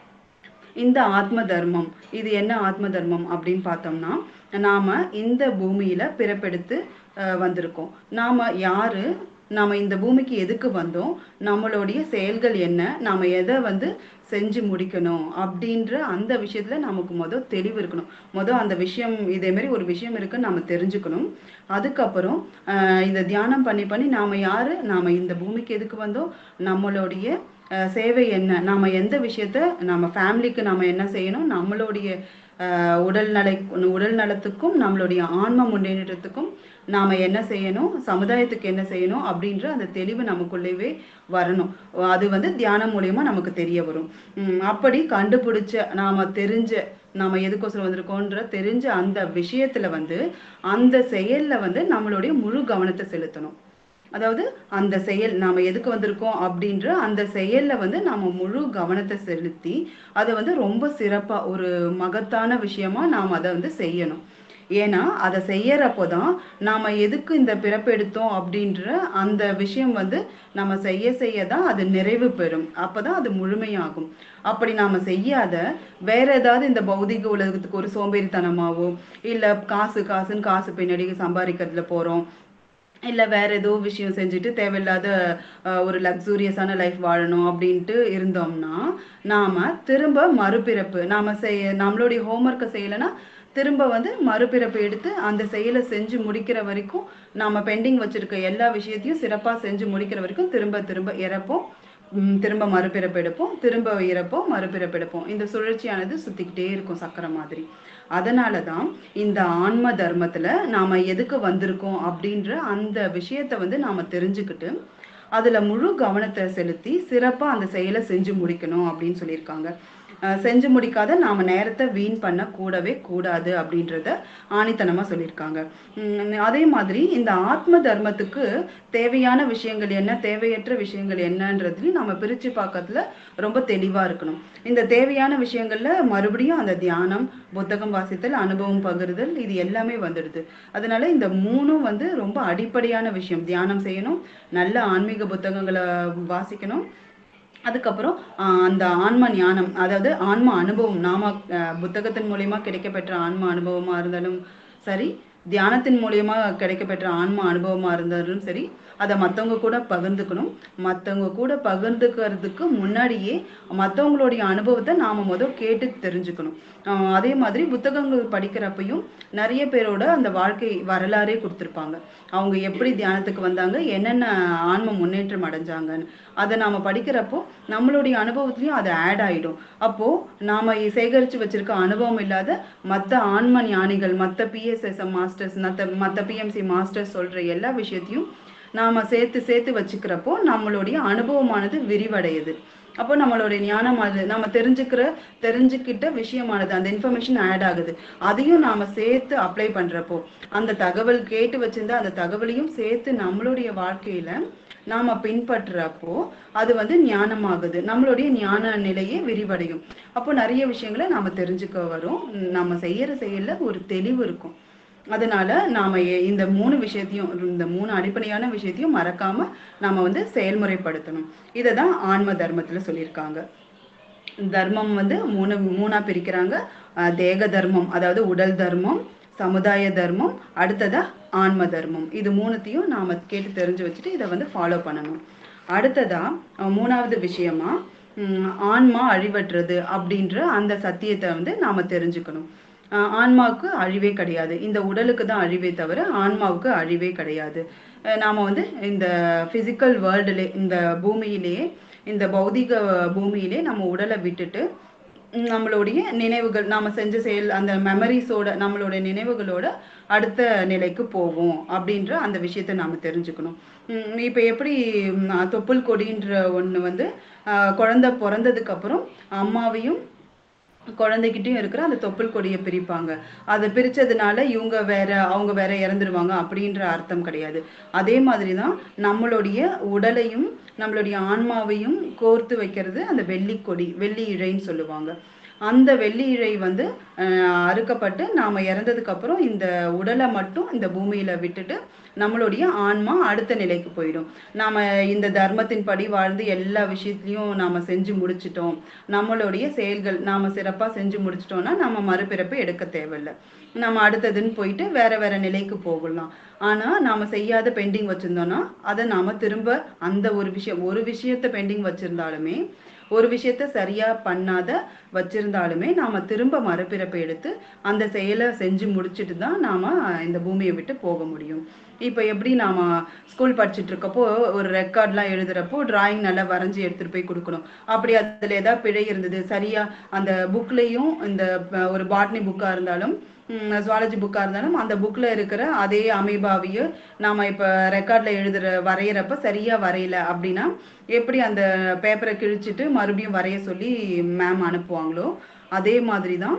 இந்த ஆத்ம தர்மம் இது என்ன ஆத்ம தர்மம் அப்படின்னு பார்த்தோம்னா நாம இந்த பூமியில பிறப்பெடுத்து அஹ், வந்திருக்கோம் நாம யாரு நாம இந்த பூமிக்கு எதுக்கு வந்தோம் நம்மளுடைய செயல்கள் என்ன நாம எதை வந்து செஞ்சு முடிக்கணும் அப்படின்ற அந்த விஷயத்துல நமக்கு முத தெளிவு இருக்கணும் முத அந்த விஷயம் இதே மாதிரி ஒரு விஷயம் இருக்குன்னு நாம தெரிஞ்சுக்கணும் அதுக்கப்புறம் ஆஹ் இந்த தியானம் பண்ணி பண்ணி நாம யாரு நாம இந்த பூமிக்கு எதுக்கு வந்தோம் நம்மளுடைய அஹ் சேவை என்ன நாம எந்த விஷயத்த நம்ம ஃபேமிலிக்கு நாம என்ன செய்யணும் நம்மளுடைய அஹ் உடல் நலை உடல் நலத்துக்கும் நம்மளுடைய ஆன்ம முன்னேற்றத்துக்கும் நாம என்ன செய்யணும் சமுதாயத்துக்கு என்ன செய்யணும் அப்படின்ற அந்த தெளிவு நமக்குள்ளேவே வரணும் அது வந்து தியானம் மூலியமா நமக்கு தெரிய வரும் உம் அப்படி கண்டுபிடிச்ச நாம தெரிஞ்ச நாம எதுக்கோசரம் வந்திருக்கோன்ற தெரிஞ்ச அந்த விஷயத்துல வந்து அந்த செயல்ல வந்து நம்மளுடைய முழு கவனத்தை செலுத்தணும் அதாவது அந்த செயல் நாம எதுக்கு வந்திருக்கோம் அப்படின்ற அந்த செயல்ல வந்து நாம முழு கவனத்தை செலுத்தி அதை வந்து ரொம்ப சிறப்பா ஒரு மகத்தான விஷயமா நாம் அதை வந்து செய்யணும் ஏன்னா அதை செய்யறப்போதான் நாம எதுக்கு இந்த பிறப்பு எடுத்தோம் அப்படின்ற அந்த விஷயம் வந்து நம்ம செய்ய செய்ய தான் அது நிறைவு பெறும் அப்பதான் அது முழுமையாகும் அப்படி நாம செய்யாத வேற ஏதாவது இந்த பௌதிக உலகத்துக்கு ஒரு சோம்பேறித்தனமாவோ இல்ல காசு காசுன்னு காசு பின்னாடி சம்பாதிக்கிறதுல போறோம் இல்ல வேற ஏதோ விஷயம் செஞ்சுட்டு தேவையில்லாத அஹ், ஒரு லக்ஸூரியஸான லைஃப் வாழணும் அப்படின்ட்டு இருந்தோம்னா நாம திரும்ப மறுபிறப்பு நாம செய்ய நம்மளுடைய ஹோம்ஒர்க்கை செய்யலைன்னா திரும்ப வந்து மறுபிறப்பு எடுத்து அந்த செயலை செஞ்சு முடிக்கிற வரைக்கும் நாம பெண்டிங் வச்சிருக்க எல்லா விஷயத்தையும் சிறப்பா செஞ்சு முடிக்கிற வரைக்கும் திரும்ப திரும்ப இறப்போம் உம் திரும்ப மறுபிறப்பு எடுப்போம் திரும்ப இறப்போம் மறுபிறப்பு எடுப்போம் இந்த சுழற்சியானது சுத்திக்கிட்டே இருக்கும் சக்கரை மாதிரி அதனால தான் இந்த ஆன்ம தர்மத்துல நாம எதுக்கு வந்திருக்கோம் அப்படின்ற அந்த விஷயத்த வந்து நாம தெரிஞ்சுக்கிட்டு அதுல முழு கவனத்தை செலுத்தி சிறப்பா அந்த செயலை செஞ்சு முடிக்கணும் அப்படின்னு சொல்லியிருக்காங்க அஹ் செஞ்சு முடிக்காத நாம நேரத்தை வீண் பண்ண கூடவே கூடாது அப்படின்றத ஆணித்தனமா சொல்லியிருக்காங்க உம் அதே மாதிரி இந்த ஆத்ம தர்மத்துக்கு தேவையான விஷயங்கள் என்ன தேவையற்ற விஷயங்கள் என்னன்றதுலையும் நம்ம பிரிச்சு பார்க்கறதுல ரொம்ப தெளிவா இருக்கணும் இந்த தேவையான விஷயங்கள்ல மறுபடியும் அந்த தியானம் புத்தகம் வாசித்தல் அனுபவம் பகிர்தல் இது எல்லாமே வந்துடுது அதனால இந்த மூணும் வந்து ரொம்ப அடிப்படையான விஷயம் தியானம் செய்யணும் நல்ல ஆன்மீக புத்தகங்களை வாசிக்கணும் அதுக்கப்புறம் ஆஹ் அந்த ஆன்ம ஞானம் அதாவது ஆன்ம அனுபவம் நாம ஆஹ் புத்தகத்தின் மூலியமா கிடைக்கப்பெற்ற ஆன்ம அனுபவமா இருந்தாலும் சரி தியானத்தின் மூலியமா கிடைக்கப்பெற்ற ஆன்ம அனுபவமா இருந்தாலும் சரி அதை மத்தவங்க கூட பகிர்ந்துக்கணும் மத்தவங்க கூட பகிர்ந்துக்கிறதுக்கு முன்னாடியே மத்தவங்களுடைய அனுபவத்தை நாம முதல் கேட்டு தெரிஞ்சுக்கணும் ஆஹ் அதே மாதிரி புத்தகங்கள் படிக்கிறப்பையும் நிறைய பேரோட அந்த வாழ்க்கை வரலாறே கொடுத்துருப்பாங்க அவங்க எப்படி தியானத்துக்கு வந்தாங்க என்னென்ன ஆன்ம முன்னேற்றம் அடைஞ்சாங்கன்னு அதை நாம படிக்கிறப்போ நம்மளுடைய அனுபவத்திலயும் அது ஆட் ஆயிடும் அப்போ நாம சேகரிச்சு வச்சிருக்க அனுபவம் இல்லாத மத்த ஆன்ம ஞானிகள் மத்த பிஎஸ்எஸ்எம் மாஸ்டர்ஸ் மத்த மத்த பிஎம்சி மாஸ்டர்ஸ் சொல்ற எல்லா விஷயத்தையும் நாம சேர்த்து சேர்த்து வச்சுக்கிறப்போ நம்மளுடைய அனுபவமானது விரிவடையுது அப்போ நம்மளுடைய ஞானம் அது நம்ம தெரிஞ்சுக்கிற தெரிஞ்சுக்கிட்ட விஷயமானது அந்த இன்ஃபர்மேஷன் ஆட் ஆகுது அதையும் நாம சேர்த்து அப்ளை பண்றப்போ அந்த தகவல் கேட்டு வச்சிருந்தா அந்த தகவலையும் சேர்த்து நம்மளுடைய வாழ்க்கையில நாம பின்பற்றுறப்போ அது வந்து ஞானமாகுது நம்மளுடைய ஞான நிலையே விரிவடையும் அப்போ நிறைய விஷயங்களை நாம தெரிஞ்சுக்க வரும் நம்ம செய்யற செயல்ல ஒரு தெளிவு இருக்கும் அதனால நாம எ- இந்த மூணு விஷயத்தையும் இந்த மூணு அடிப்படையான விஷயத்தையும் மறக்காம நாம வந்து செயல்முறைப்படுத்தணும் இதை தான் ஆன்ம தர்மத்துல சொல்லியிருக்காங்க தர்மம் வந்து மூணு மூணா பிரிக்கிறாங்க அஹ் தேக தர்மம் அதாவது உடல் தர்மம் சமுதாய தர்மம் அடுத்ததா ஆன்ம தர்மம் இது மூணுத்தையும் நாம கேட்டு தெரிஞ்சு வச்சுட்டு இதை வந்து ஃபாலோ பண்ணணும் அடுத்ததா அஹ் மூணாவது விஷயமா உம் ஆன்மா அழிவற்றது அப்படின்ற அந்த சத்தியத்தை வந்து நாம தெரிஞ்சுக்கணும் ஆஹ் ஆன்மாவுக்கு அழிவே கிடையாது இந்த உடலுக்கு தான் அழிவே தவிர ஆன்மாவுக்கு அழிவே கிடையாது அஹ் நாம வந்து இந்த பிசிக்கல் வேர்ல்டுலே இந்த பூமியிலேயே இந்த பௌதிக பூமியிலே நம்ம உடலை விட்டுட்டு உம் நம்மளுடைய நினைவுகள் நாம செஞ்ச செயல் அந்த மெமரிஸோட நம்மளுடைய நினைவுகளோட அடுத்த நிலைக்கு போவோம் அப்படின்ற அந்த விஷயத்தை நாம தெரிஞ்சுக்கணும் உம் இப்ப எப்படி உம், தொப்புள் கொடின்ற ஒண்ணு வந்து ஆஹ் குழந்தை பிறந்ததுக்கு அப்புறம் அம்மாவையும் குழந்தைகிட்டயும் இருக்கிற அந்த தொப்புள் கொடியை பிரிப்பாங்க அதை பிரிச்சதுனால இவங்க வேற அவங்க வேற இறந்துருவாங்க அப்படின்ற அர்த்தம் கிடையாது அதே மாதிரிதான் நம்மளுடைய உடலையும் நம்மளுடைய ஆன்மாவையும் கோர்த்து வைக்கிறது அந்த வெள்ளி கொடி வெள்ளி இழைன்னு சொல்லுவாங்க அந்த வெள்ளி இழை வந்து அஹ், அறுக்கப்பட்டு நாம இறந்ததுக்கு அப்புறம் இந்த உடலை மட்டும் இந்த பூமியில விட்டுட்டு நம்மளுடைய ஆன்மா அடுத்த நிலைக்கு போயிடும் நாம இந்த தர்மத்தின் படி வாழ்ந்து எல்லா விஷயத்திலையும் நாம செஞ்சு முடிச்சிட்டோம் நம்மளுடைய செயல்கள் நாம சிறப்பா செஞ்சு முடிச்சிட்டோம்னா நம்ம மறுபிறப்பு எடுக்க தேவையில்லை நம்ம அடுத்ததுன்னு போயிட்டு வேற வேற நிலைக்கு போகலாம் ஆனா நாம செய்யாத பெண்டிங் வச்சிருந்தோம்னா அதை நாம திரும்ப அந்த ஒரு விஷயம் ஒரு விஷயத்த பெண்டிங் வச்சிருந்தாலுமே ஒரு விஷயத்த சரியா பண்ணாத வச்சிருந்தாலுமே நாம திரும்ப மறுபிறப்பு எடுத்து அந்த செயலை செஞ்சு முடிச்சிட்டு தான் நாம இந்த பூமியை விட்டு போக முடியும் இப்ப எப்படி நாம ஸ்கூல் படிச்சுட்டு இருக்கப்போ ஒரு ரெக்கார்ட்லாம் எழுதுறப்போ டிராயிங் நல்லா வரைஞ்சி எடுத்துட்டு போய் கொடுக்கணும் அப்படி அதுல ஏதாவது பிழை இருந்தது சரியா அந்த புக்லயும் இந்த ப- ஒரு பாட்னி புக்கா இருந்தாலும் ஜுவாலஜி புக்கா இருந்தாலும் அந்த புக்ல இருக்கிற அதே அமீபாவையும் நாம இப்ப ரெக்கார்ட்ல எழுதுற வரைகிறப்ப சரியா வரையல அப்படின்னா எப்படி அந்த பேப்பரை கிழிச்சிட்டு மறுபடியும் வரைய சொல்லி மேம் அனுப்புவாங்களோ அதே மாதிரி தான்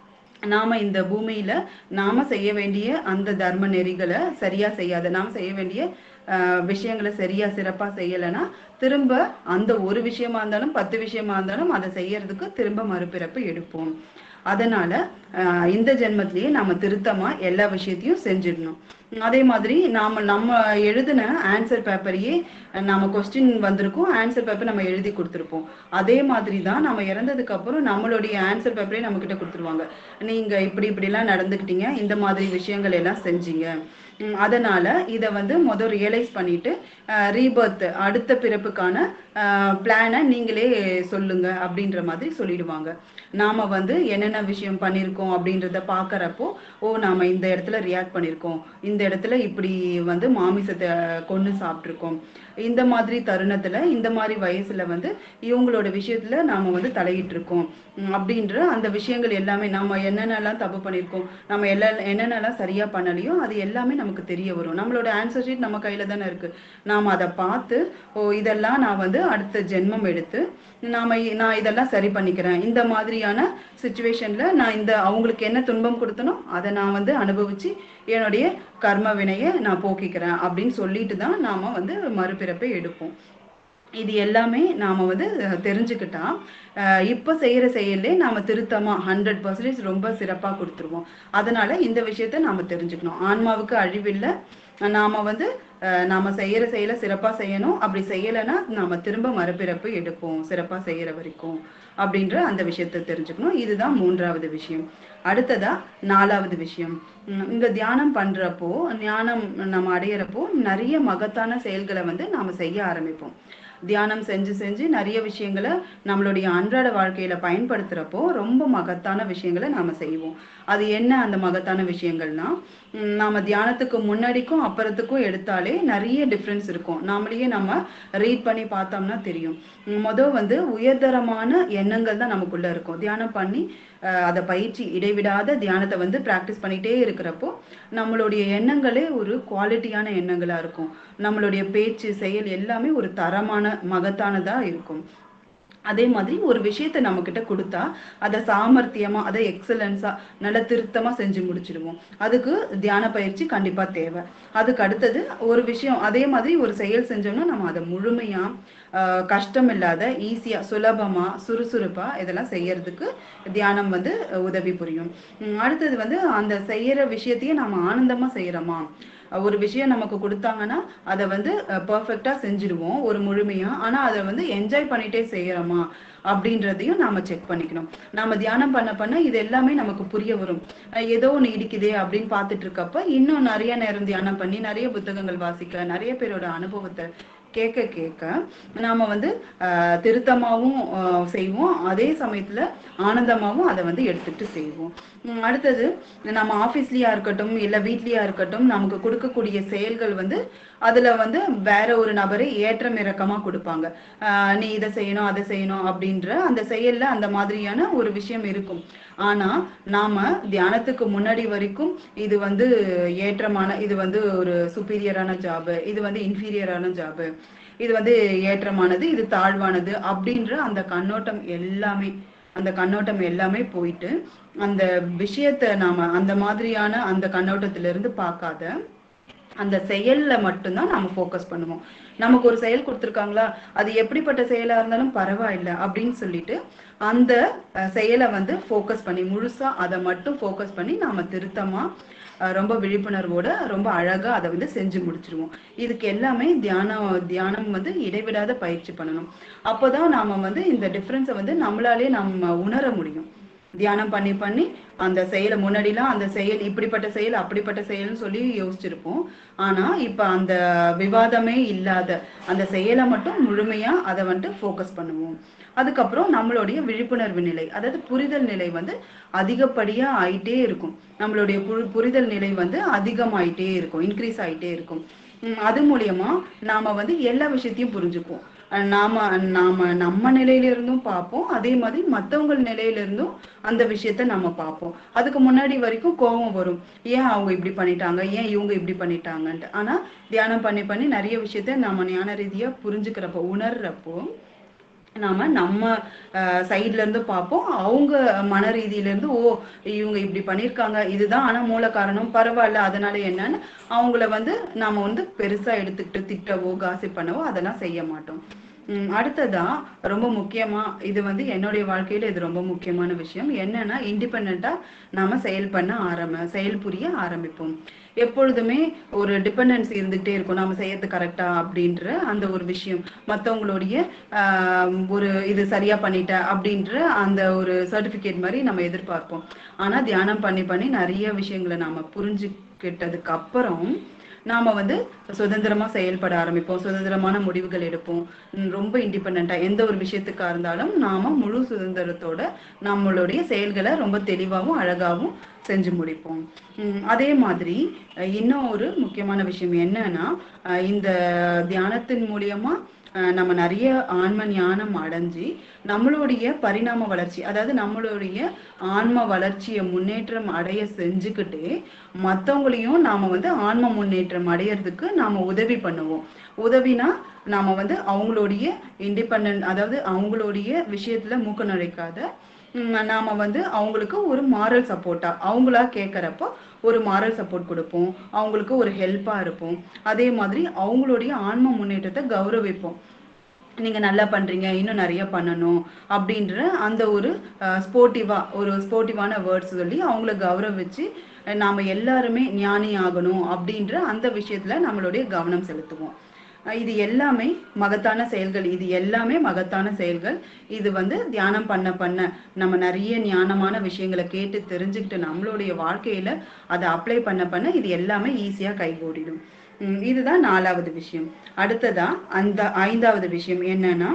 நாம இந்த பூமியில நாம செய்ய வேண்டிய அந்த தர்ம நெறிகளை சரியா செய்யாத நாம செய்ய வேண்டிய ஆஹ், விஷயங்களை சரியா சிறப்பா செய்யலைன்னா திரும்ப அந்த ஒரு விஷயமா இருந்தாலும் பத்து விஷயமா இருந்தாலும் அதை செய்யறதுக்கு திரும்ப மறுபிறப்பு எடுப்போம் அதனால ஆஹ், இந்த ஜென்மத்திலேயே நாம திருத்தமா எல்லா விஷயத்தையும் செஞ்சிடணும் அதே மாதிரி நாம நம்ம எழுதின ஆன்சர் பேப்பரையே நாம கொஸ்டின் வந்திருக்கும் ஆன்சர் பேப்பர் நம்ம எழுதி கொடுத்துருப்போம் அதே மாதிரி தான் நம்ம இறந்ததுக்கு அப்புறம் நம்மளுடைய ஆன்சர் பேப்பரே நம்ம கிட்ட கொடுத்துருவாங்க நீங்க இப்படி இப்படி எல்லாம் நடந்துக்கிட்டீங்க இந்த மாதிரி விஷயங்கள் எல்லாம் செஞ்சீங்க உம் அதனால இத வந்து முதல் ரியலைஸ் பண்ணிட்டு ரீபர்த் அடுத்த பிறப்புக்கான பிளானை நீங்களே சொல்லுங்க அப்படின்ற மாதிரி சொல்லிடுவாங்க நாம வந்து என்னென்ன விஷயம் பண்ணியிருக்கோம் அப்படின்றத பாக்குறப்போ ஓ நாம இந்த இடத்துல ரியாக்ட் பண்ணியிருக்கோம் இந்த இடத்துல இப்படி வந்து மாமிசத்தை கொன்னு சாப்பிட்டிருக்கோம் இந்த மாதிரி தருணத்துல இந்த மாதிரி வயசுல வந்து இவங்களோட விஷயத்துல நாம வந்து தலையிட்டு இருக்கோம் உம் அப்படின்ற அந்த விஷயங்கள் எல்லாமே நாம என்னென்னலாம் தப்பு பண்ணியிருக்கோம் நம்ம எல்லா என்னென்னலாம் சரியா பண்ணலையோ அது எல்லாமே நமக்கு தெரிய வரும் நம்மளோட ஆன்சர் ஷீட் நம்ம கையில தானே இருக்கு நாம அதை பார்த்து ஓ இதெல்லாம் நான் வந்து அடுத்த ஜென்மம் எடுத்து நாம இ- நான் இதெல்லாம் சரி பண்ணிக்கிறேன் இந்த மாதிரியான சுச்சுவேஷன்ல நான் இந்த அவங்களுக்கு என்ன துன்பம் கொடுத்தனோ அதை நான் வந்து அனுபவிச்சு என்னுடைய கர்ம வினையை நான் போக்கிக்கிறேன் அப்படின்னு சொல்லிட்டு தான் நாம வந்து மறுபிறப்பை எடுப்போம் இது எல்லாமே நாம வந்து அஹ், தெரிஞ்சுக்கிட்டா அஹ், இப்ப செய்யற செயல்லே நாம திருத்தமா ஹண்ட்ரட் பர்சன்டேஜ் ரொம்ப சிறப்பா கொடுத்துருவோம் அதனால இந்த விஷயத்த நாம தெரிஞ்சுக்கணும் ஆன்மாவுக்கு அழிவில்லை நாம வந்து அஹ், நாம செய்யற செயலை சிறப்பா செய்யணும் அப்படி செய்யலைன்னா நாம திரும்ப மறுபிறப்பு எடுப்போம் சிறப்பா செய்யற வரைக்கும் அப்படின்ற அந்த விஷயத்தை தெரிஞ்சுக்கணும் இதுதான் மூன்றாவது விஷயம் அடுத்ததா நாலாவது விஷயம் உம் இங்க தியானம் பண்றப்போ ஞானம் நம்ம அடையிறப்போ நிறைய மகத்தான செயல்களை வந்து நாம செய்ய ஆரம்பிப்போம் தியானம் செஞ்சு செஞ்சு நிறைய விஷயங்களை நம்மளுடைய அன்றாட வாழ்க்கையில பயன்படுத்துறப்போ ரொம்ப மகத்தான விஷயங்களை நாம செய்வோம் அது என்ன அந்த மகத்தான விஷயங்கள்னா உம் நாம தியானத்துக்கு முன்னாடிக்கும் அப்புறத்துக்கும் எடுத்தாலே நிறைய டிஃப்ரென்ஸ் இருக்கும் நாமளையே நம்ம ரீட் பண்ணி பார்த்தோம்னா தெரியும் உம் மொத வந்து உயர்தரமான எண்ணங்கள் தான் நமக்குள்ள இருக்கும் தியானம் பண்ணி அஹ், அதை பயிற்சி இடைவிடாத தியானத்தை வந்து பிராக்டிஸ் பண்ணிட்டே இருக்கிறப்போ நம்மளுடைய எண்ணங்களே ஒரு குவாலிட்டியான எண்ணங்களா இருக்கும் நம்மளுடைய பேச்சு செயல் எல்லாமே ஒரு தரமான மகத்தானதா இருக்கும் அதே மாதிரி ஒரு விஷயத்தை நம்ம கிட்ட கொடுத்தா அதை சாமர்த்தியமா அதை எக்ஸலன்ஸா நல்ல திருத்தமா செஞ்சு முடிச்சிடுவோம் அதுக்கு தியான பயிற்சி கண்டிப்பா தேவை அதுக்கு அடுத்தது ஒரு விஷயம் அதே மாதிரி ஒரு செயல் செஞ்சோம்னா நம்ம அதை முழுமையா ஆஹ், கஷ்டம் இல்லாத ஈஸியா சுலபமா சுறுசுறுப்பா இதெல்லாம் செய்யறதுக்கு தியானம் வந்து உதவி புரியும் உம் அடுத்தது வந்து அந்த செய்யற விஷயத்தையே நாம ஆனந்தமா செய்யறோமா ஒரு விஷயம் நமக்கு கொடுத்தாங்கன்னா அதை வந்து பர்ஃபெக்டா செஞ்சிடுவோம் ஒரு முழுமையா ஆனா அதை வந்து என்ஜாய் பண்ணிட்டே செய்யறோமா அப்படின்றதையும் நாம செக் பண்ணிக்கணும் நாம தியானம் பண்ண பண்ண இது எல்லாமே நமக்கு புரிய வரும் அஹ் ஏதோ ஒண்ணு இடிக்குதே அப்படின்னு பார்த்துட்டு இருக்கப்ப இன்னும் நிறைய நேரம் தியானம் பண்ணி நிறைய புத்தகங்கள் வாசிக்க நிறைய பேரோட அனுபவத்தை கேட்க கேட்க நாம வந்து ஆஹ் திருத்தமாவும் ஆஹ் செய்வோம் அதே சமயத்துல ஆனந்தமாவும் அதை வந்து எடுத்துட்டு செய்வோம் உம் அடுத்தது நம்ம ஆபீஸ்லயா இருக்கட்டும் இல்ல வீட்லயா இருக்கட்டும் நமக்கு கொடுக்கக்கூடிய செயல்கள் வந்து அதுல வந்து வேற ஒரு நபரை ஏற்றம் இறக்கமா கொடுப்பாங்க ஆஹ் நீ இதை செய்யணும் அதை செய்யணும் அப்படின்ற அந்த செயல்ல அந்த மாதிரியான ஒரு விஷயம் இருக்கும் ஆனா நாம தியானத்துக்கு முன்னாடி வரைக்கும் இது வந்து ஏற்றமான இது வந்து ஒரு சுப்பீரியரான ஜாப் இது வந்து இன்ஃபீரியரான ஜாப் இது வந்து ஏற்றமானது இது தாழ்வானது அப்படின்ற அந்த கண்ணோட்டம் எல்லாமே அந்த கண்ணோட்டம் எல்லாமே போயிட்டு அந்த விஷயத்தை நாம அந்த மாதிரியான அந்த கண்ணோட்டத்தில இருந்து பார்க்காத அந்த செயல்ல மட்டும்தான் நாம ஃபோக்கஸ் பண்ணுவோம் நமக்கு ஒரு செயல் கொடுத்துருக்காங்களா அது எப்படிப்பட்ட செயலா இருந்தாலும் பரவாயில்ல அப்படின்னு சொல்லிட்டு அந்த அஹ், செயலை வந்து ஃபோக்கஸ் பண்ணி முழுசா அதை மட்டும் ஃபோக்கஸ் பண்ணி நாம திருத்தமா அஹ், ரொம்ப விழிப்புணர்வோட ரொம்ப அழகா அதை வந்து செஞ்சு முடிச்சிருவோம் இதுக்கு எல்லாமே தியானம் தியானம் வந்து இடைவிடாத பயிற்சி பண்ணணும் அப்போதான் நாம வந்து இந்த டிஃபரன்ஸை வந்து நம்மளாலே நம்ம உணர முடியும் தியானம் பண்ணி பண்ணி அந்த செயலை முன்னாடிலாம் அந்த செயல் இப்படிப்பட்ட செயல் அப்படிப்பட்ட செயல்னு சொல்லி யோசிச்சிருப்போம் ஆனா இப்ப அந்த விவாதமே இல்லாத அந்த செயலை மட்டும் முழுமையா அதை வந்துட்டு ஃபோக்கஸ் பண்ணுவோம் அதுக்கப்புறம் நம்மளுடைய விழிப்புணர்வு நிலை அதாவது புரிதல் நிலை வந்து அதிகப்படியா ஆயிட்டே இருக்கும் நம்மளுடைய புரி- புரிதல் நிலை வந்து அதிகமாயிட்டே இருக்கும் இன்க்ரீஸ் ஆயிட்டே இருக்கும் உம் அது மூலியமா நாம வந்து எல்லா விஷயத்தையும் புரிஞ்சுப்போம் அஹ் நாம நாம நம்ம நிலையில இருந்தும் பார்ப்போம் அதே மாதிரி மத்தவங்க நிலையில இருந்தும் அந்த விஷயத்த நம்ம பார்ப்போம் அதுக்கு முன்னாடி வரைக்கும் கோபம் வரும் ஏன் அவங்க இப்படி பண்ணிட்டாங்க ஏன் இவங்க இப்படி பண்ணிட்டாங்கன்ட்டு ஆனா தியானம் பண்ணி பண்ணி நிறைய விஷயத்த நாம ஞான ரீதியா புரிஞ்சுக்கிறப்போ உணர்றப்போ நாம நம்ம சைட்ல இருந்து பார்ப்போம் அவங்க மன ரீதியில இருந்து ஓ இவங்க இப்படி பண்ணிருக்காங்க இதுதான் ஆனா மூல காரணம் பரவாயில்ல அதனால என்னன்னு அவங்கள வந்து நாம வந்து பெருசா எடுத்துக்கிட்டு திட்டவோ காசி பண்ணவோ அதெல்லாம் செய்ய மாட்டோம் உம் அடுத்ததா ரொம்ப முக்கியமா இது வந்து என்னுடைய வாழ்க்கையில இது ரொம்ப முக்கியமான விஷயம் என்னன்னா இண்டிபெண்டா நாம செயல் பண்ண ஆரம்ப செயல் புரிய ஆரம்பிப்போம் எப்பொழுதுமே ஒரு டிபெண்டன்சி இருந்துகிட்டே இருக்கும் நாம செய்யறது கரெக்டா அப்படின்ற அந்த ஒரு விஷயம் மத்தவங்களுடைய ஆஹ் ஒரு இது சரியா பண்ணிட்ட அப்படின்ற அந்த ஒரு சர்டிபிகேட் மாதிரி நம்ம எதிர்பார்ப்போம் ஆனா தியானம் பண்ணி பண்ணி நிறைய விஷயங்களை நாம புரிஞ்சுக்கிட்டதுக்கு அப்புறம் நாம வந்து சுதந்திரமா செயல்பட ஆரம்பிப்போம் சுதந்திரமான முடிவுகள் எடுப்போம் உம் ரொம்ப இண்டிபெண்டா எந்த ஒரு விஷயத்துக்கா இருந்தாலும் நாம முழு சுதந்திரத்தோட நம்மளுடைய செயல்களை ரொம்ப தெளிவாவும் அழகாவும் செஞ்சு முடிப்போம் உம் அதே மாதிரி அஹ் இன்னும் ஒரு முக்கியமான விஷயம் என்னன்னா அஹ் இந்த தியானத்தின் மூலியமா அஹ், நம்ம நிறைய ஆன்ம ஞானம் அடைஞ்சு நம்மளுடைய பரிணாம வளர்ச்சி அதாவது நம்மளுடைய ஆன்ம வளர்ச்சியை முன்னேற்றம் அடைய செஞ்சுக்கிட்டு மத்தவங்களையும் நாம வந்து ஆன்ம முன்னேற்றம் அடையறதுக்கு நாம உதவி பண்ணுவோம் உதவினா நாம வந்து அவங்களுடைய இண்டிபெண்ட் அதாவது அவங்களுடைய விஷயத்துல மூக்க நுழைக்காத உம், நாம வந்து அவங்களுக்கு ஒரு மாரல் சப்போர்ட்டா அவங்களா கேட்கறப்போ ஒரு மாரல் சப்போர்ட் கொடுப்போம் அவங்களுக்கு ஒரு ஹெல்ப்பா இருப்போம் அதே மாதிரி அவங்களுடைய ஆன்ம முன்னேற்றத்தை கௌரவிப்போம் நீங்க நல்லா பண்றீங்க இன்னும் நிறைய பண்ணணும் அப்படின்ற அந்த ஒரு ஸ்போர்ட்டிவா ஒரு ஸ்போர்ட்டிவான வேர்ட்ஸ் சொல்லி அவங்கள கௌரவிச்சு அஹ், நாம எல்லாருமே ஞானி ஆகணும் அப்படின்ற அந்த விஷயத்துல நம்மளுடைய கவனம் செலுத்துவோம் அஹ், இது எல்லாமே மகத்தான செயல்கள் இது எல்லாமே மகத்தான செயல்கள் இது வந்து தியானம் பண்ண பண்ண நம்ம நிறைய ஞானமான விஷயங்களை கேட்டு தெரிஞ்சுக்கிட்டு நம்மளுடைய வாழ்க்கையில அதை அப்ளை பண்ண பண்ண இது எல்லாமே ஈஸியா கைகூடிடும் உம் இதுதான் நாலாவது விஷயம் அடுத்ததா அந்த ஐந்தாவது விஷயம் என்னன்னா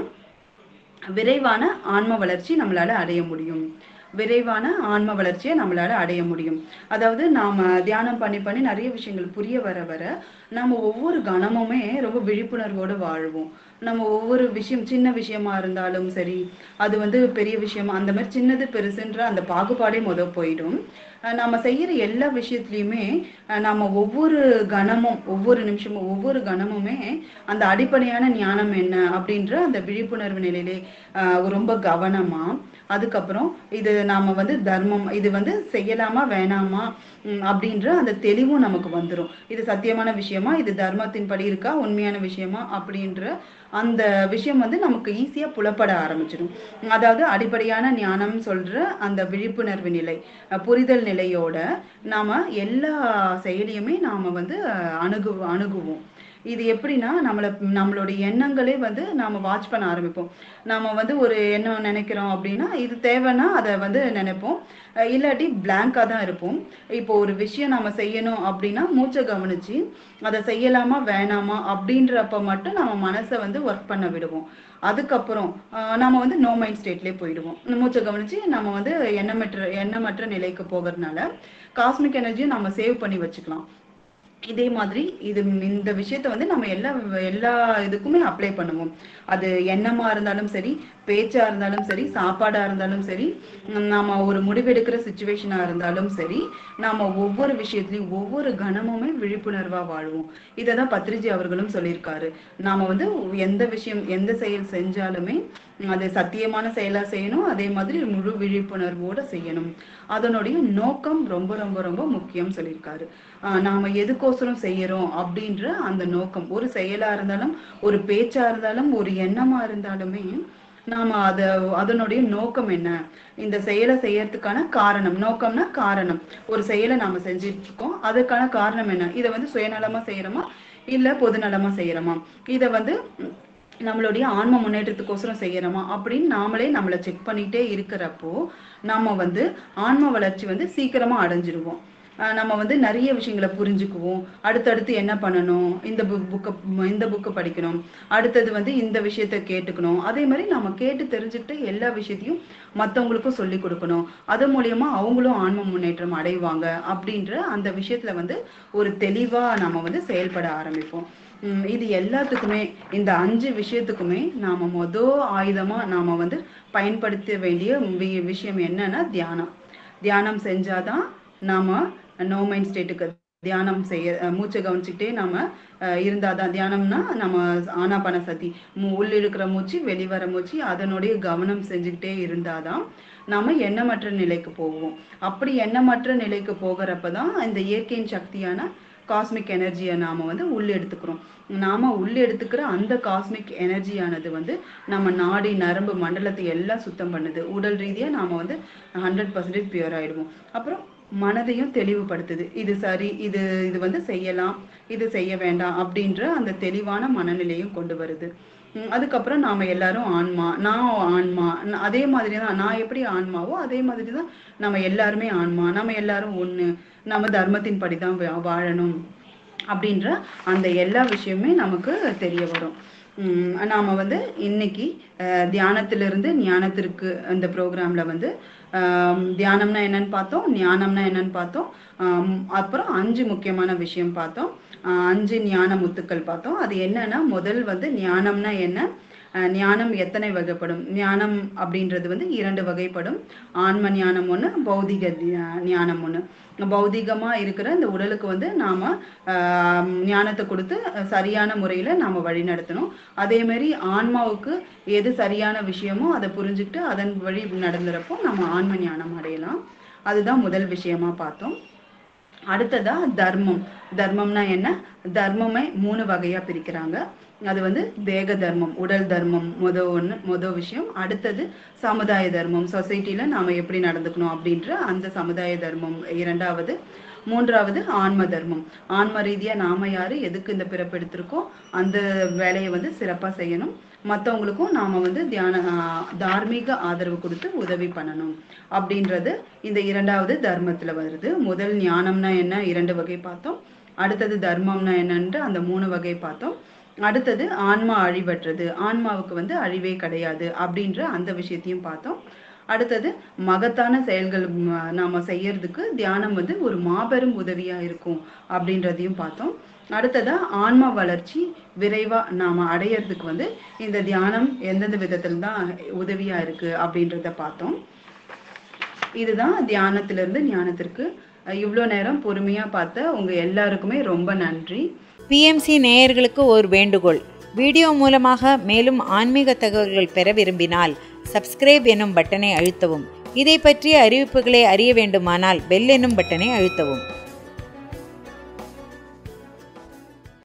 விரைவான ஆன்ம வளர்ச்சி நம்மளால அடைய முடியும் விரைவான ஆன்ம வளர்ச்சியை நம்மளால அடைய முடியும் அதாவது நாம தியானம் பண்ணி பண்ணி நிறைய விஷயங்கள் புரிய வர வர நம்ம ஒவ்வொரு கணமுமே ரொம்ப விழிப்புணர்வோடு வாழ்வோம் நம்ம ஒவ்வொரு விஷயம் சின்ன விஷயமா இருந்தாலும் சரி அது வந்து பெரிய விஷயம் அந்த மாதிரி சின்னது பெருசுன்ற அந்த பாகுபாடே முத போயிடும் அஹ் நம்ம செய்யற எல்லா விஷயத்துலயுமே அஹ் நம்ம ஒவ்வொரு கணமும் ஒவ்வொரு நிமிஷமும் ஒவ்வொரு கணமுமே அந்த அடிப்படையான ஞானம் என்ன அப்படின்ற அந்த விழிப்புணர்வு நிலையிலே அஹ் ரொம்ப கவனமா அதுக்கப்புறம் இது நாம வந்து தர்மம் இது வந்து செய்யலாமா வேணாமா உம் அப்படின்ற அந்த தெளிவும் நமக்கு வந்துரும் இது சத்தியமான விஷயமா இது தர்மத்தின்படி இருக்கா உண்மையான விஷயமா அப்படின்ற அந்த விஷயம் வந்து நமக்கு ஈஸியா புலப்பட ஆரம்பிச்சிடும் அதாவது அடிப்படையான ஞானம் சொல்ற அந்த விழிப்புணர்வு நிலை அஹ் புரிதல் நிலையோட நாம எல்லா செயலியுமே நாம வந்து அஹ் அணுகு அணுகுவோம் இது எப்படின்னா நம்மள நம்மளுடைய எண்ணங்களே வந்து நாம வாட்ச் பண்ண ஆரம்பிப்போம் நாம வந்து ஒரு எண்ணம் நினைக்கிறோம் அப்படின்னா இது தேவைன்னா அதை வந்து நினைப்போம் அஹ் இல்லாட்டி பிளாங்கா தான் இருப்போம் இப்போ ஒரு விஷயம் நாம செய்யணும் அப்படின்னா மூச்சை கவனிச்சு அதை செய்யலாமா வேணாமா அப்படின்றப்ப மட்டும் நம்ம மனசை வந்து ஒர்க் பண்ண விடுவோம் அதுக்கப்புறம் ஆஹ் நாம வந்து நோ மைண்ட் ஸ்டேட்லயே போயிடுவோம் மூச்சை கவனிச்சு நம்ம வந்து எண்ணமற்ற எண்ணமற்ற நிலைக்கு போகிறதுனால காஸ்மிக் எனர்ஜியை நம்ம சேவ் பண்ணி வச்சுக்கலாம் இதே மாதிரி இது இந்த விஷயத்த வந்து நம்ம எல்லா எல்லா இதுக்குமே அப்ளை பண்ணுவோம் அது எண்ணமா இருந்தாலும் சரி பேச்சா இருந்தாலும் சரி சாப்பாடா இருந்தாலும் சரி உம் நாம ஒரு முடிவெடுக்கிற சுச்சுவேஷனா இருந்தாலும் சரி நாம ஒவ்வொரு விஷயத்துலயும் ஒவ்வொரு கணமுமே விழிப்புணர்வா வாழ்வோம் இததான் பத்ரிஜி அவர்களும் சொல்லியிருக்காரு நாம வந்து எந்த விஷயம் எந்த செயல் செஞ்சாலுமே அது சத்தியமான செயலா செய்யணும் அதே மாதிரி முழு விழிப்புணர்வோட செய்யணும் அதனுடைய நோக்கம் ரொம்ப ரொம்ப ரொம்ப முக்கியம் சொல்லியிருக்காரு ஆஹ் நாம எதுக்கோசரம் செய்யறோம் அப்படின்ற அந்த நோக்கம் ஒரு செயலா இருந்தாலும் ஒரு பேச்சா இருந்தாலும் ஒரு எண்ணமா இருந்தாலுமே நாம அத அதனுடைய நோக்கம் என்ன இந்த செயலை செய்யறதுக்கான காரணம் நோக்கம்னா காரணம் ஒரு செயலை நாம செஞ்சுட்டு இருக்கோம் அதுக்கான காரணம் என்ன இதை வந்து சுயநலமா செய்யறோமா இல்ல பொதுநலமா செய்யறோமா இத வந்து உம், நம்மளுடைய ஆன்ம முன்னேற்றத்துக்கோசரம் செய்யறோமா அப்படின்னு நாமளே நம்மளை செக் பண்ணிட்டே இருக்கிறப்போ நாம வந்து ஆன்ம வளர்ச்சி வந்து சீக்கிரமா அடைஞ்சிருவோம் ஆஹ் நம்ம வந்து நிறைய விஷயங்களை புரிஞ்சுக்குவோம் அடுத்தடுத்து என்ன பண்ணணும் இந்த புக்கை இந்த புக்கை படிக்கணும் அடுத்தது வந்து இந்த விஷயத்த கேட்டுக்கணும் அதே மாதிரி நம்ம கேட்டு தெரிஞ்சுக்கிட்டு எல்லா விஷயத்தையும் மத்தவங்களுக்கும் சொல்லி கொடுக்கணும் அது மூலியமா அவங்களும் ஆன்ம முன்னேற்றம் அடைவாங்க அப்படின்ற அந்த விஷயத்துல வந்து ஒரு தெளிவா நாம வந்து செயல்பட ஆரம்பிப்போம் உம் இது எல்லாத்துக்குமே இந்த அஞ்சு விஷயத்துக்குமே நாம மொத ஆயுதமா நாம வந்து பயன்படுத்த வேண்டிய வி- விஷயம் என்னன்னா தியானம் தியானம் செஞ்சாதான் நாம நோ மைண்ட் ஸ்டேட்டுக்கு தியானம் செய்ய அஹ் மூச்சை கவனிச்சுக்கிட்டே நாம அஹ் இருந்தாதான் தியானம்னா நம்ம ஆனாபான சதி மூ- உள்ள இருக்கிற மூச்சு வெளிவர மூச்சு அதனுடைய கவனம் செஞ்சுக்கிட்டே இருந்தாதான் நாம எண்ணமற்ற நிலைக்கு போவோம் அப்படி எண்ணமற்ற நிலைக்கு போகிறப்பதான் இந்த இயற்கையின் சக்தியான காஸ்மிக் எனர்ஜியை நாம வந்து உள்ள எடுத்துக்கிறோம் நாம உள்ள எடுத்துக்கிற அந்த காஸ்மிக் எனர்ஜியானது வந்து நம்ம நாடி நரம்பு மண்டலத்தை எல்லாம் சுத்தம் பண்ணுது உடல் ரீதியா நாம வந்து ஹண்ட்ரட் பர்சன்டேஜ் பியூர் ஆயிடுவோம் அப்புறம் மனதையும் தெளிவுபடுத்துது இது சரி இது இது வந்து செய்யலாம் இது செய்ய வேண்டாம் அப்படின்ற அந்த தெளிவான மனநிலையும் கொண்டு வருது உம் அதுக்கப்புறம் நாம எல்லாரும் ஆன்மா நான் ஆன்மா ந- அதே மாதிரி தான் நான் எப்படி ஆன்மாவோ அதே மாதிரி தான் நம்ம எல்லாருமே ஆன்மா நம்ம எல்லாரும் ஒண்ணு நம்ம தர்மத்தின் படிதான் வா- வாழணும் அப்படின்ற அந்த எல்லா விஷயமே நமக்கு தெரிய வரும் உம் நாம வந்து இன்னைக்கு அஹ், தியானத்திலிருந்து ஞானத்திற்கு இந்த ப்ரோக்ராம்ல வந்து ஆம், தியானம்னா என்னன்னு பார்த்தோம் ஞானம்னா என்னன்னு பார்த்தோம் ஆம், அப்புறம் அஞ்சு முக்கியமான விஷயம் பார்த்தோம் ஆஹ், அஞ்சு ஞான முத்துக்கள் பார்த்தோம் அது என்னன்னா முதல் வந்து ஞானம்னா என்ன அஹ், ஞானம் எத்தனை வகைப்படும் ஞானம் அப்படின்றது வந்து இரண்டு வகைப்படும் ஆன்ம ஞானம் ஒன்று பௌதிக ஞா- ஞானம் ஒன்று பௌதிகமா இருக்கிற இந்த உடலுக்கு வந்து நாம ஆஹ், ஞானத்தை கொடுத்து அஹ், சரியான முறையில நாம வழி நடத்தணும் அதே மாதிரி ஆன்மாவுக்கு எது சரியான விஷயமோ அதை புரிஞ்சுக்கிட்டு அதன் வழி நடந்துறப்போ நம்ம ஆன்ம ஞானம் அடையலாம் அதுதான் முதல் விஷயமா பார்த்தோம் அடுத்ததா தர்மம் தர்மம்னா என்ன தர்மமே மூணு வகையா பிரிக்கிறாங்க அது வந்து தேக தர்மம் உடல் தர்மம் முத ஒண்ணு முத விஷயம் அடுத்தது சமுதாய தர்மம் சொசைட்டில நாம எப்படி நடந்துக்கணும் அப்படின்ற அந்த சமுதாய தர்மம் இரண்டாவது மூன்றாவது ஆன்ம தர்மம் ஆன்ம ரீதியா நாம யாரு எதுக்கு இந்த பிறப்பு எடுத்திருக்கோம் அந்த வேலையை வந்து சிறப்பா செய்யணும் மற்றவங்களுக்கும் நாம வந்து தியான ஆஹ் தார்மீக ஆதரவு கொடுத்து உதவி பண்ணணும் அப்படின்றது இந்த இரண்டாவது தர்மத்துல வருது முதல் ஞானம்னா என்ன இரண்டு வகை பார்த்தோம் அடுத்தது தர்மம்னா என்னன்ட்டு அந்த மூணு வகை பார்த்தோம் அடுத்தது ஆன்மா அழிவற்றது ஆன்மாவுக்கு வந்து அழிவே கிடையாது அப்படின்ற அந்த விஷயத்தையும் பார்த்தோம் அடுத்தது மகத்தான செயல்கள் ம், நாம செய்யறதுக்கு தியானம் வந்து ஒரு மாபெரும் உதவியா இருக்கும் அப்படின்றதையும் பார்த்தோம் அடுத்ததா ஆன்மா வளர்ச்சி விரைவா நாம அடையறதுக்கு வந்து இந்த தியானம் எந்தெந்த விதத்துல தான் உதவியா இருக்கு அப்படின்றத பார்த்தோம் இதுதான் தியானத்திலிருந்து ஞானத்திற்கு அஹ் இவ்வளோ நேரம் பொறுமையா பார்த்த உங்க எல்லாருக்குமே ரொம்ப நன்றி பிஎம்சி நேயர்களுக்கு ஒரு வேண்டுகோள் வீடியோ மூலமாக மேலும் ஆன்மீக தகவல்கள் பெற விரும்பினால் சப்ஸ்கிரைப் எனும் பட்டனை அழுத்தவும் இதை பற்றிய அறிவிப்புகளை அறிய வேண்டுமானால் பெல் எனும் பட்டனை அழுத்தவும்